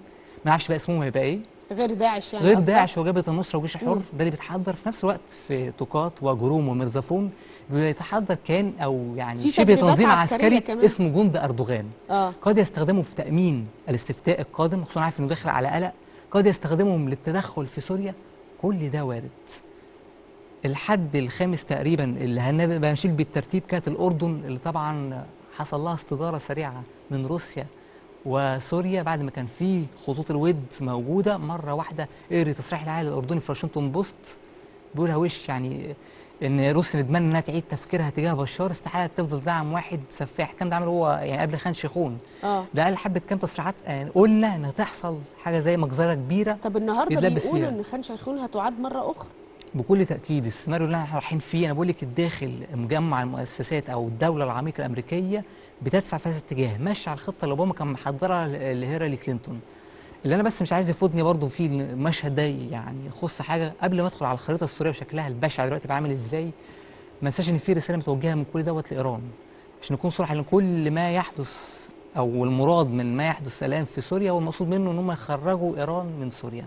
[SPEAKER 3] ما اعرفش بقى اسمهم هيبقى ايه
[SPEAKER 1] غير داعش يعني
[SPEAKER 3] غير
[SPEAKER 1] قصدك؟
[SPEAKER 3] داعش وجبهه النصره والجيش الحر
[SPEAKER 1] مم.
[SPEAKER 3] ده اللي بيتحضر في نفس الوقت في توقات وجروم ومرزفون بيتحضر كان او يعني
[SPEAKER 1] في
[SPEAKER 3] شبه
[SPEAKER 1] تدريبات
[SPEAKER 3] تنظيم
[SPEAKER 1] عسكرية
[SPEAKER 3] عسكري
[SPEAKER 1] كمان.
[SPEAKER 3] اسمه جند اردوغان
[SPEAKER 1] اه
[SPEAKER 3] قد يستخدمه في تامين الاستفتاء القادم خصوصا عارف انه داخل على قلق قد يستخدمهم للتدخل في سوريا كل ده وارد الحد الخامس تقريبا اللي هنبقى نشيل بالترتيب كانت الاردن اللي طبعا حصل لها استداره سريعه من روسيا وسوريا بعد ما كان في خطوط الود موجوده مره واحده قري تصريح العالي الاردني في واشنطن بوست بيقولها وش يعني ان روسيا ندمان انها تعيد تفكيرها تجاه بشار استحاله تفضل دعم واحد سفاح كان ده عمله هو يعني قبل خان شيخون
[SPEAKER 1] اه
[SPEAKER 3] ده قال حبه كام تصريحات آه، قلنا ان تحصل حاجه زي مجزره كبيره
[SPEAKER 1] طب النهارده
[SPEAKER 3] يتلبس
[SPEAKER 1] بيقولوا
[SPEAKER 3] فيها.
[SPEAKER 1] ان خان شيخون هتعاد مره اخرى
[SPEAKER 3] بكل تاكيد السيناريو اللي احنا رايحين فيه انا بقول لك الداخل مجمع المؤسسات او الدوله العميقه الامريكيه بتدفع في هذا الاتجاه ماشيه على الخطه اللي اوباما كان محضرها ل- لهيرالي كلينتون اللي انا بس مش عايز يفوتني برضو في المشهد ده يعني يخص حاجه قبل ما ادخل على الخريطه السوريه وشكلها البشع دلوقتي بقى عامل ازاي ما انساش ان في رساله متوجهه من كل دوت لايران عشان نكون صراحه ان كل ما يحدث او المراد من ما يحدث الان في سوريا هو المقصود منه ان هم يخرجوا ايران من سوريا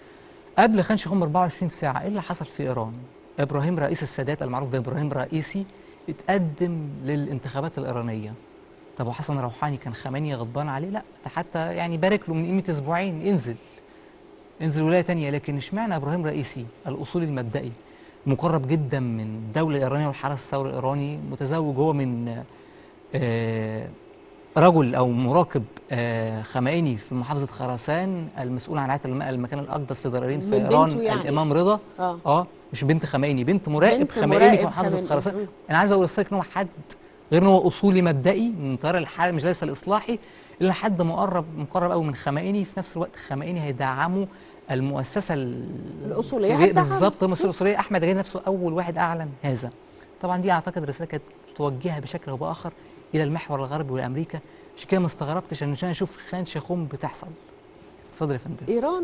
[SPEAKER 3] قبل خان شيخون ب 24 ساعه ايه اللي حصل في ايران ابراهيم رئيس السادات المعروف بابراهيم رئيسي اتقدم للانتخابات الايرانيه طب وحسن روحاني كان خميني غضبان عليه لا ده حتى يعني بارك له من قيمه اسبوعين انزل انزل ولايه تانية لكن اشمعنى ابراهيم رئيسي الاصولي المبدئي مقرب جدا من الدوله الايرانيه والحرس الثوري الايراني متزوج هو من آه، رجل او مراقب آه، خمائني في محافظه خراسان المسؤول عن رعايه الم- المكان الاقدس لضررين
[SPEAKER 1] من
[SPEAKER 3] في ايران
[SPEAKER 1] بنته يعني.
[SPEAKER 3] الامام رضا
[SPEAKER 1] اه
[SPEAKER 3] اه مش بنت خمائني بنت مراقب
[SPEAKER 1] بنت
[SPEAKER 3] خمائني
[SPEAKER 1] مراقب
[SPEAKER 3] في محافظه
[SPEAKER 1] خمائني.
[SPEAKER 3] خراسان
[SPEAKER 1] مم.
[SPEAKER 3] انا عايز اقول لك ان هو حد غير ان هو اصولي مبدئي من طيار الحال مش ليس الاصلاحي الا حد مقرب مقرب قوي من خمائني في نفس الوقت خمائني هيدعموا المؤسسه ال-
[SPEAKER 1] الأصولية
[SPEAKER 3] الكبيرة-
[SPEAKER 1] هتدعم.
[SPEAKER 3] بالظبط المؤسسه الاصوليه احمد عجيب نفسه اول واحد اعلن هذا طبعا دي اعتقد رساله كانت توجهها بشكل او باخر الى المحور الغربي والامريكا عشان كده ما استغربتش ان عشان اشوف خان شيخون بتحصل اتفضل يا فندم
[SPEAKER 1] ايران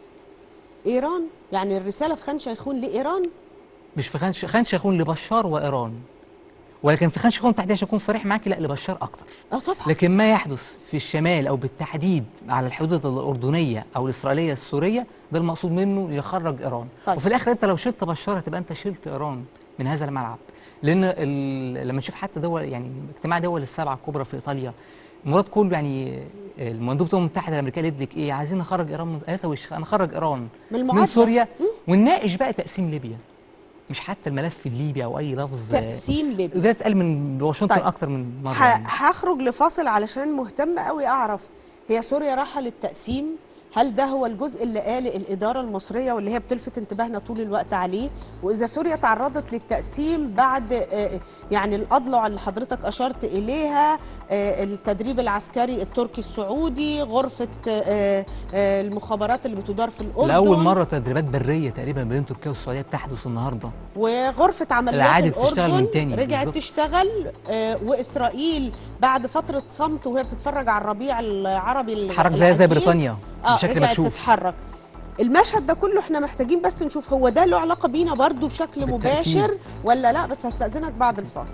[SPEAKER 1] ايران يعني الرساله في خان شيخون لايران
[SPEAKER 3] مش في خان ش- خان شيخون لبشار وايران ولكن في خان شيخون تحديدا عشان اكون صريح معاكي لا لبشار اكتر
[SPEAKER 1] اه طبعا
[SPEAKER 3] لكن ما يحدث في الشمال او بالتحديد على الحدود الاردنيه او الاسرائيليه السوريه ده المقصود منه يخرج ايران
[SPEAKER 1] طيب.
[SPEAKER 3] وفي الاخر انت لو شلت بشار هتبقى انت شلت ايران من هذا الملعب لان ال... لما نشوف حتى دول يعني اجتماع دول السبعه الكبرى في ايطاليا المراد كله يعني المندوب الامم المتحده الامريكيه قالت لك ايه عايزين نخرج ايران من قالت وش نخرج ايران
[SPEAKER 1] من
[SPEAKER 3] من
[SPEAKER 1] المعادله
[SPEAKER 3] سوريا ونناقش بقى تقسيم ليبيا مش حتى الملف الليبي او اي لفظ
[SPEAKER 1] تقسيم ليبيا
[SPEAKER 3] ده اتقال من واشنطن
[SPEAKER 1] طيب.
[SPEAKER 3] اكتر من مره
[SPEAKER 1] ه-
[SPEAKER 3] يعني.
[SPEAKER 1] هخرج لفاصل علشان مهتم قوي اعرف هي سوريا رايحه للتقسيم هل ده هو الجزء اللي قال الإدارة المصرية واللي هي بتلفت انتباهنا طول الوقت عليه وإذا سوريا تعرضت للتقسيم بعد آه، يعني الأضلع اللي حضرتك أشرت إليها آه، التدريب العسكري التركي السعودي غرفة آه، آه، المخابرات اللي بتدار في الأردن
[SPEAKER 3] لأول مرة تدريبات برية تقريبا بين تركيا والسعودية بتحدث النهاردة
[SPEAKER 1] وغرفة عمليات
[SPEAKER 3] العادة بتشتغل
[SPEAKER 1] الأردن
[SPEAKER 3] من تاني
[SPEAKER 1] رجعت
[SPEAKER 3] بالظبط.
[SPEAKER 1] تشتغل آه، وإسرائيل بعد فترة صمت وهي بتتفرج على الربيع العربي ال-
[SPEAKER 3] تتحرك زي زي
[SPEAKER 1] العجيب.
[SPEAKER 3] بريطانيا
[SPEAKER 1] اه
[SPEAKER 3] بشكل
[SPEAKER 1] رجعت
[SPEAKER 3] مكشوف
[SPEAKER 1] تتحرك المشهد ده كله احنا محتاجين بس نشوف هو ده له علاقة بينا برضو بشكل
[SPEAKER 3] بالتأكيد.
[SPEAKER 1] مباشر ولا لا بس هستأذنك بعد الفاصل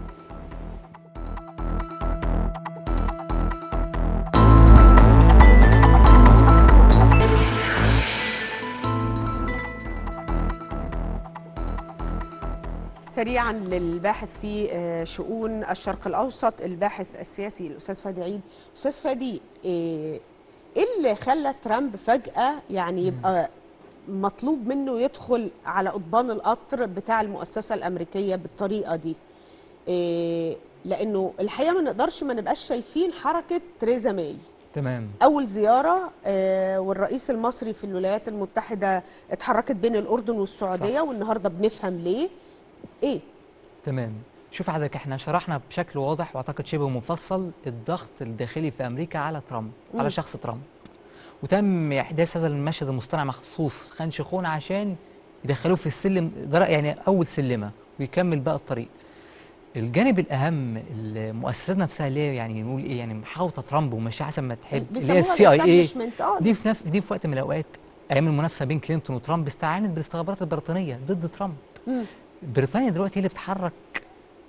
[SPEAKER 1] سريعا للباحث في آه، شؤون الشرق الاوسط الباحث السياسي الاستاذ فادي عيد استاذ فادي آه، ايه اللي خلى ترامب فجاه يعني يبقى مطلوب منه يدخل على قضبان القطر بتاع المؤسسه الامريكيه بالطريقه دي إيه لانه الحقيقه ما نقدرش ما نبقاش شايفين حركه تريزا ماي
[SPEAKER 3] تمام
[SPEAKER 1] اول زياره آه، والرئيس المصري في الولايات المتحده اتحركت بين الاردن والسعوديه والنهارده بنفهم ليه ايه
[SPEAKER 3] تمام شوف حضرتك احنا شرحنا بشكل واضح واعتقد شبه مفصل الضغط الداخلي في امريكا على ترامب
[SPEAKER 1] مم.
[SPEAKER 3] على شخص ترامب وتم احداث هذا المشهد المصطنع مخصوص في خان شيخون عشان يدخلوه في السلم در- يعني اول سلمه ويكمل بقى الطريق الجانب الاهم المؤسسات نفسها اللي هي يعني نقول ايه يعني محاوطه ترامب وماشيه حسب ما تحب اللي هي
[SPEAKER 1] بيسموها
[SPEAKER 3] السي اي اي
[SPEAKER 1] establishment. اه
[SPEAKER 3] دي في نفس دي في وقت من الاوقات ايام المنافسه بين كلينتون وترامب استعانت بالاستخبارات البريطانيه ضد ترامب
[SPEAKER 1] مم.
[SPEAKER 3] بريطانيا دلوقتي هي اللي بتحرك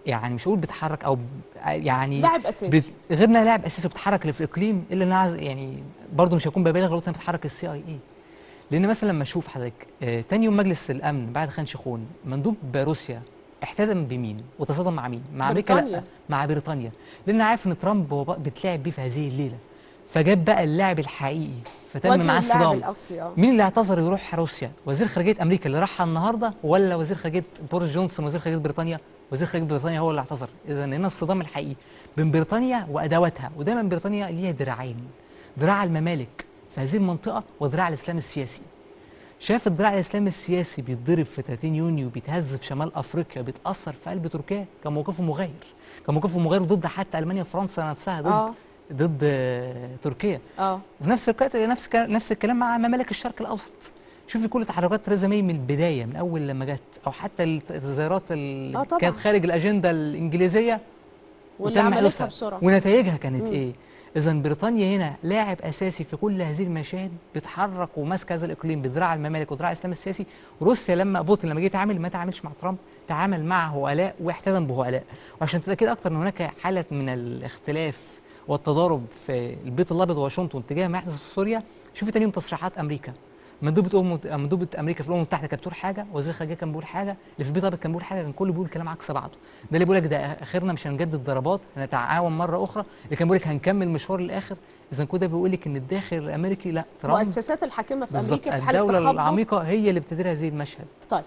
[SPEAKER 3] يعني مش هقول بتحرك او ب- يعني
[SPEAKER 1] لاعب اساسي
[SPEAKER 3] بت... غير انها لاعب اساسي وبتحرك اللي في الاقليم الا انها عايز- يعني برضه مش هكون ببالغ لو قلت انها بتحرك السي اي اي لان مثلا لما اشوف حضرتك آه تاني يوم مجلس الامن بعد خان شيخون مندوب روسيا احتدم بمين وتصادم مع مين مع امريكا لا
[SPEAKER 1] بريطانيا.
[SPEAKER 3] مع بريطانيا لان عارف ان ترامب هو بقى بيتلعب بيه في هذه الليله فجاب بقى اللاعب الحقيقي فتم
[SPEAKER 1] وجه
[SPEAKER 3] معاه
[SPEAKER 1] اللاعب
[SPEAKER 3] الصدام
[SPEAKER 1] الاصلي اه
[SPEAKER 3] مين اللي اعتذر يروح روسيا وزير خارجيه امريكا اللي راحها النهارده ولا وزير خارجيه بوريس جونسون وزير خارجيه بريطانيا وزير خارجيه بريطانيا هو اللي اعتذر اذا هنا الصدام الحقيقي بين بريطانيا وادواتها ودايما بريطانيا ليها دراعين ذراع الممالك في هذه المنطقه وذراع الاسلام السياسي شاف الذراع الاسلامي السياسي بيتضرب في 30 يونيو بيتهز في شمال افريقيا بيتاثر في قلب تركيا كان موقفه مغاير كان موقفه مغاير ضد حتى المانيا وفرنسا نفسها ضد
[SPEAKER 1] اه
[SPEAKER 3] ضد آه، تركيا
[SPEAKER 1] اه
[SPEAKER 3] وفي نفس الوقت نفس الك- نفس الكلام مع ممالك الشرق الاوسط شوفي كل تحركات تريزا ماي من البدايه من اول لما جت او حتى الت- الزيارات اللي
[SPEAKER 1] آه طبعاً.
[SPEAKER 3] كانت خارج الاجنده الانجليزيه
[SPEAKER 1] واللي
[SPEAKER 3] وتم
[SPEAKER 1] عملتها
[SPEAKER 3] حدوثها.
[SPEAKER 1] بسرعه
[SPEAKER 3] ونتائجها كانت
[SPEAKER 1] مم.
[SPEAKER 3] ايه اذا بريطانيا هنا لاعب اساسي في كل هذه المشاهد بيتحرك وماسك هذا الاقليم بذراع الممالك وذراع الاسلام السياسي روسيا لما بوتين لما جه يتعامل ما تعاملش مع ترامب تعامل مع هؤلاء واحتدم بهؤلاء وعشان تتاكد اكتر ان هناك حاله من الاختلاف والتضارب في البيت الابيض وواشنطن تجاه ما يحدث في سوريا شوفي تاني يوم تصريحات امريكا مندوبة أم مندوبة أمريكا في الأمم المتحدة كانت بتقول حاجة، وزير الخارجية كان بيقول حاجة، اللي في البيت الأبيض كان بيقول حاجة، كان كله بيقول كلام عكس بعضه. ده اللي بيقول لك ده آخرنا مش هنجدد ضربات، هنتعاون مرة أخرى، اللي كان بيقول لك هنكمل مشوار للآخر، إذا كل ده بيقول لك إن الداخل الأمريكي لا ترامب
[SPEAKER 1] المؤسسات الحاكمه في
[SPEAKER 3] بالظبط
[SPEAKER 1] امريكا في حاله
[SPEAKER 3] الدولة
[SPEAKER 1] تخبط
[SPEAKER 3] العميقة هي اللي بتدير هذه المشهد.
[SPEAKER 1] طيب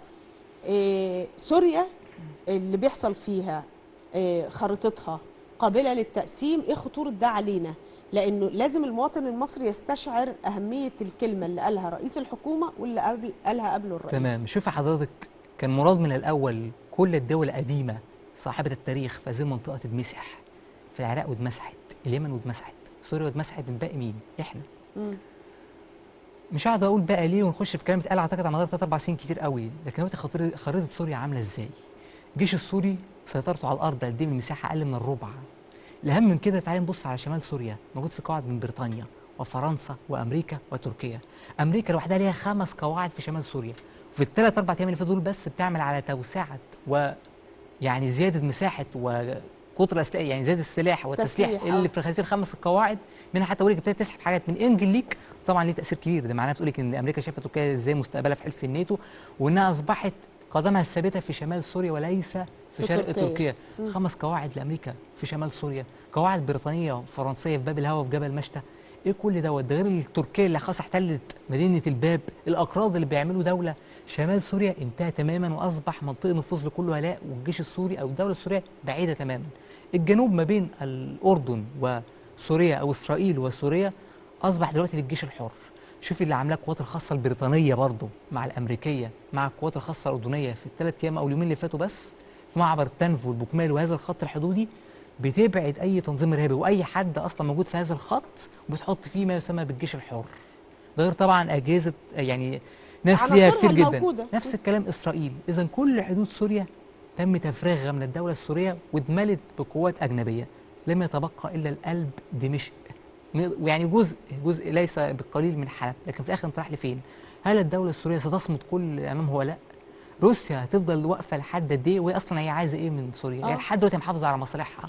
[SPEAKER 1] إيه سوريا اللي بيحصل فيها إيه خريطتها قابله للتقسيم ايه خطوره ده علينا لانه لازم المواطن المصري يستشعر اهميه الكلمه اللي قالها رئيس الحكومه واللي قبل قالها قبله الرئيس
[SPEAKER 3] تمام شوفي حضرتك كان مراد من الأول كل الدول القديمة صاحبة التاريخ في هذه المنطقة تتمسح. في العراق واتمسحت، اليمن واتمسحت، سوريا واتمسحت من باقي مين؟ إحنا.
[SPEAKER 1] مم.
[SPEAKER 3] مش هقعد اقول بقى ليه ونخش في كلام اتقال اعتقد على مدار ثلاث اربع سنين كتير قوي لكن دلوقتي خطر- خريطه سوريا عامله ازاي؟ الجيش السوري سيطرته على الارض قد ايه من مساحه اقل من الربع الاهم من كده تعالي نبص على شمال سوريا موجود في قواعد من بريطانيا وفرنسا وامريكا وتركيا امريكا لوحدها ليها خمس قواعد في شمال سوريا وفي الثلاث اربع ايام اللي فاتوا دول بس بتعمل على توسعه و يعني زياده مساحه وقطر الاسلحه يعني زياده السلاح والتسليح
[SPEAKER 1] تسليح،
[SPEAKER 3] اللي
[SPEAKER 1] آه.
[SPEAKER 3] في هذه الخمس القواعد منها حتى بقول لك ابتدت تسحب حاجات من انجل ليك طبعا ليه تاثير كبير ده معناه بتقول لك ان امريكا شافت تركيا ازاي مستقبلها في حلف الناتو وانها اصبحت قدمها الثابته في شمال سوريا وليس في,
[SPEAKER 1] في
[SPEAKER 3] شرق
[SPEAKER 1] تركيا.
[SPEAKER 3] تركيا, تركيا. خمس قواعد لامريكا في شمال سوريا قواعد بريطانيه وفرنسيه في باب الهوا في جبل مشتى ايه كل دوت ده غير التركيه اللي خلاص احتلت مدينه الباب الاكراد اللي بيعملوا دوله شمال سوريا انتهى تماما واصبح منطقه نفوذ لكل هؤلاء والجيش السوري او الدوله السوريه بعيده تماما الجنوب ما بين الاردن وسوريا او اسرائيل وسوريا اصبح دلوقتي للجيش الحر شوفي اللي عاملاه القوات الخاصه البريطانيه برضه مع الامريكيه مع القوات الخاصه الاردنيه في الثلاث ايام او اليومين اللي فاتوا بس في معبر تنف والبوكمال وهذا الخط الحدودي بتبعد اي تنظيم ارهابي واي حد اصلا موجود في هذا الخط وبتحط فيه ما يسمى بالجيش الحر ده غير طبعا اجهزه يعني ناس ليها
[SPEAKER 1] عناصرها
[SPEAKER 3] كتير جدا
[SPEAKER 1] الموجودة.
[SPEAKER 3] نفس الكلام اسرائيل اذا كل حدود سوريا تم تفريغها من الدوله السوريه واتملت بقوات اجنبيه لم يتبقى الا القلب دمشق يعني جزء جزء ليس بالقليل من حلب لكن في الاخر انت رايح لفين؟ هل الدوله السوريه ستصمد كل امام هؤلاء؟ روسيا هتفضل واقفه لحد قد ايه وهي اصلا هي عايزه ايه من سوريا؟
[SPEAKER 1] آه.
[SPEAKER 3] يعني لحد دلوقتي محافظه على مصالحها.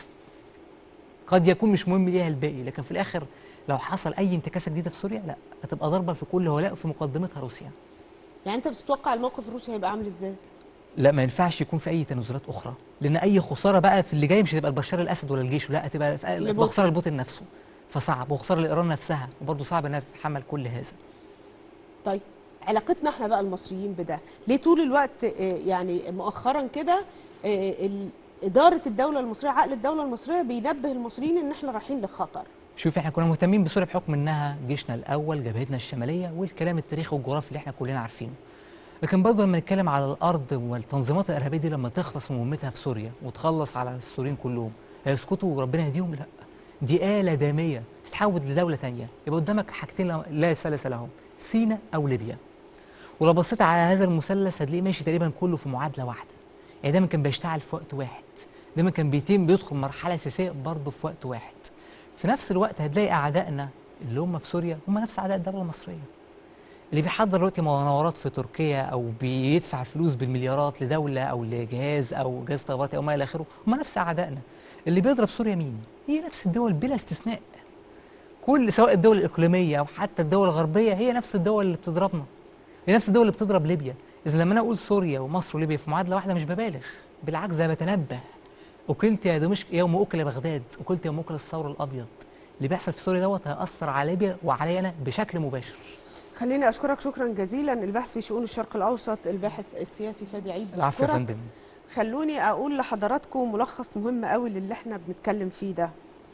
[SPEAKER 3] قد يكون مش مهم ليها الباقي لكن في الاخر لو حصل اي انتكاسه جديده في سوريا لا هتبقى ضربه في كل هؤلاء وفي مقدمتها روسيا.
[SPEAKER 1] يعني انت بتتوقع الموقف الروسي هيبقى عامل ازاي
[SPEAKER 3] لا ما ينفعش يكون في اي تنازلات اخرى لان اي خساره بقى في اللي جاي مش هتبقى لبشار الاسد ولا الجيش لا هتبقى في-
[SPEAKER 1] لبوتين.
[SPEAKER 3] هتبقى خساره لبوتين نفسه فصعب وخساره لايران نفسها وبرضه صعب انها تتحمل كل هذا
[SPEAKER 1] طيب علاقتنا احنا بقى المصريين بده ليه طول الوقت آه، يعني مؤخرا كده آه، ال- إدارة الدولة المصرية عقل الدولة المصرية بينبه المصريين إن إحنا رايحين لخطر
[SPEAKER 3] شوف احنا كنا مهتمين بسوريا بحكم انها جيشنا الاول جبهتنا الشماليه والكلام التاريخي والجغرافي اللي احنا كلنا عارفينه لكن برضه لما نتكلم على الارض والتنظيمات الارهابيه دي لما تخلص من مهمتها في سوريا وتخلص على السوريين كلهم هيسكتوا وربنا يهديهم لا دي آلة دامية تتحول لدولة تانية يبقى قدامك حاجتين لا- لا ثالث لهم سينا أو ليبيا ولو بصيت على هذا المثلث هتلاقيه ماشي تقريبا كله في معادلة واحدة يعني دايما كان بيشتغل في وقت واحد دايما كان بيتم بيدخل مرحلة أساسية برضه في وقت واحد في نفس الوقت هتلاقي أعدائنا اللي هم في سوريا هم نفس أعداء الدولة المصرية اللي بيحضر دلوقتي مناورات في تركيا او بيدفع فلوس بالمليارات لدوله او لجهاز او جهاز استخباراتي او ما الى اخره هم نفس اعدائنا اللي بيضرب سوريا مين هي نفس الدول بلا استثناء كل سواء الدول الاقليميه او حتى الدول الغربيه هي نفس الدول اللي بتضربنا هي نفس الدول اللي بتضرب ليبيا اذا لما انا اقول سوريا ومصر وليبيا في معادله واحده مش ببالغ بالعكس ده بتنبه اكلت يا دمشق يوم اكل بغداد اكلت يوم اكل الثور الابيض اللي بيحصل في سوريا دوت هياثر على ليبيا وعلي انا بشكل مباشر
[SPEAKER 1] خليني اشكرك شكرا جزيلا الباحث في شؤون الشرق الاوسط الباحث السياسي فادي عيد
[SPEAKER 3] العفو يا
[SPEAKER 1] بشكرك.
[SPEAKER 3] فندم
[SPEAKER 1] خلوني اقول لحضراتكم ملخص مهم قوي للي احنا بنتكلم فيه ده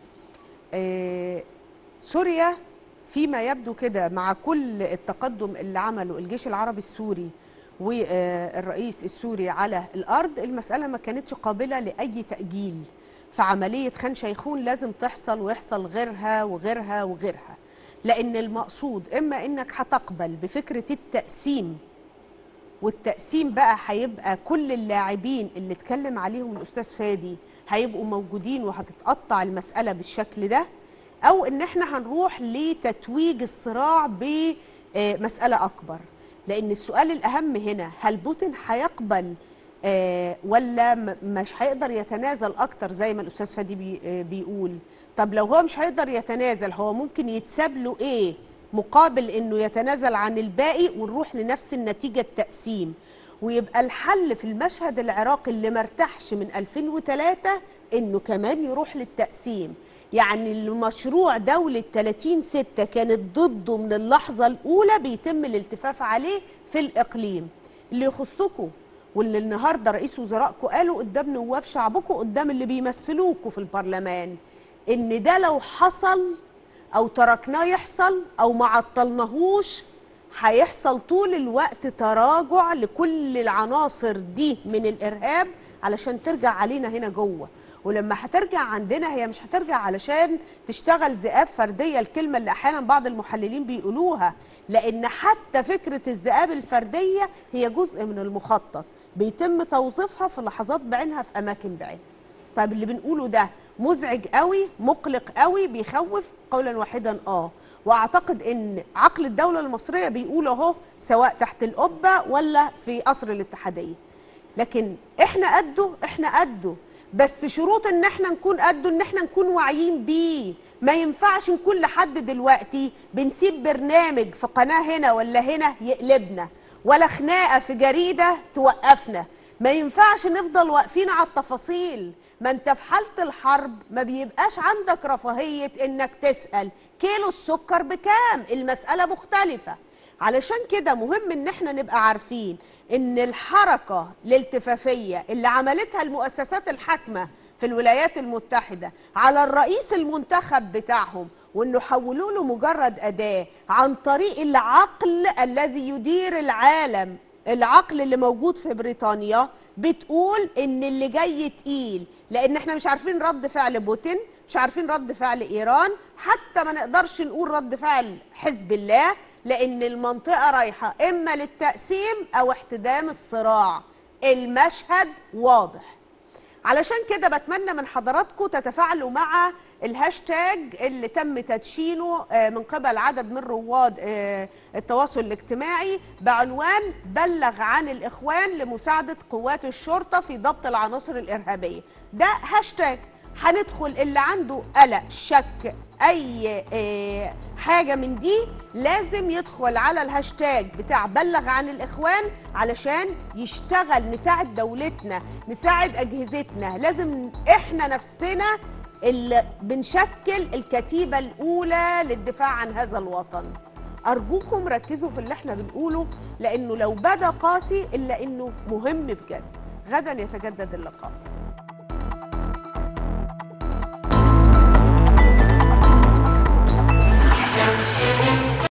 [SPEAKER 1] آه، سوريا فيما يبدو كده مع كل التقدم اللي عمله الجيش العربي السوري والرئيس السوري على الارض المساله ما كانتش قابله لاي تاجيل فعمليه خان شيخون لازم تحصل ويحصل غيرها وغيرها وغيرها لان المقصود اما انك هتقبل بفكره التقسيم والتقسيم بقى هيبقى كل اللاعبين اللي اتكلم عليهم الاستاذ فادي هيبقوا موجودين وهتتقطع المساله بالشكل ده او ان احنا هنروح لتتويج الصراع بمساله اكبر لان السؤال الاهم هنا هل بوتين هيقبل آه، ولا م- مش هيقدر يتنازل اكتر زي ما الاستاذ فادي بي آه، بيقول طب لو هو مش هيقدر يتنازل هو ممكن يتساب له ايه مقابل انه يتنازل عن الباقي ونروح لنفس النتيجه التقسيم ويبقى الحل في المشهد العراقي اللي مرتاحش من 2003 انه كمان يروح للتقسيم يعني المشروع دولة 30 ستة كانت ضده من اللحظة الأولى بيتم الالتفاف عليه في الإقليم اللي يخصكم واللي النهارده رئيس وزرائكم قالوا قدام نواب شعبكم قدام اللي بيمثلوكوا في البرلمان ان ده لو حصل او تركناه يحصل او ما عطلناهوش هيحصل طول الوقت تراجع لكل العناصر دي من الارهاب علشان ترجع علينا هنا جوه ولما هترجع عندنا هي مش هترجع علشان تشتغل ذئاب فرديه الكلمه اللي احيانا بعض المحللين بيقولوها لان حتى فكره الذئاب الفرديه هي جزء من المخطط بيتم توظيفها في لحظات بعينها في اماكن بعينها طيب اللي بنقوله ده مزعج قوي مقلق قوي بيخوف قولا واحدا اه واعتقد ان عقل الدوله المصريه بيقول اهو سواء تحت القبه ولا في قصر الاتحاديه لكن احنا قده احنا قده بس شروط ان احنا نكون قده ان احنا نكون واعيين بيه ما ينفعش نكون لحد دلوقتي بنسيب برنامج في قناه هنا ولا هنا يقلبنا ولا خناقه في جريده توقفنا ما ينفعش نفضل واقفين على التفاصيل ما انت في حاله الحرب ما بيبقاش عندك رفاهيه انك تسال كيلو السكر بكام المساله مختلفه علشان كده مهم ان احنا نبقى عارفين ان الحركه الالتفافيه اللي عملتها المؤسسات الحاكمه في الولايات المتحده على الرئيس المنتخب بتاعهم وانه حولوا له مجرد اداه عن طريق العقل الذي يدير العالم العقل اللي موجود في بريطانيا بتقول ان اللي جاي تقيل لان احنا مش عارفين رد فعل بوتين مش عارفين رد فعل ايران حتى ما نقدرش نقول رد فعل حزب الله لان المنطقه رايحه اما للتقسيم او احتدام الصراع المشهد واضح علشان كده بتمنى من حضراتكم تتفاعلوا مع الهاشتاج اللي تم تدشينه آه، من قبل عدد من رواد آه، التواصل الاجتماعي بعنوان بلغ عن الإخوان لمساعدة قوات الشرطة في ضبط العناصر الإرهابية ده هاشتاج هندخل اللي عنده قلق شك أي آه، حاجة من دي لازم يدخل على الهاشتاج بتاع بلغ عن الإخوان علشان يشتغل نساعد دولتنا نساعد أجهزتنا لازم إحنا نفسنا اللي بنشكل الكتيبة الأولى للدفاع عن هذا الوطن أرجوكم ركزوا في اللي احنا بنقوله لأنه لو بدا قاسي إلا إنه مهم بجد غدا يتجدد اللقاء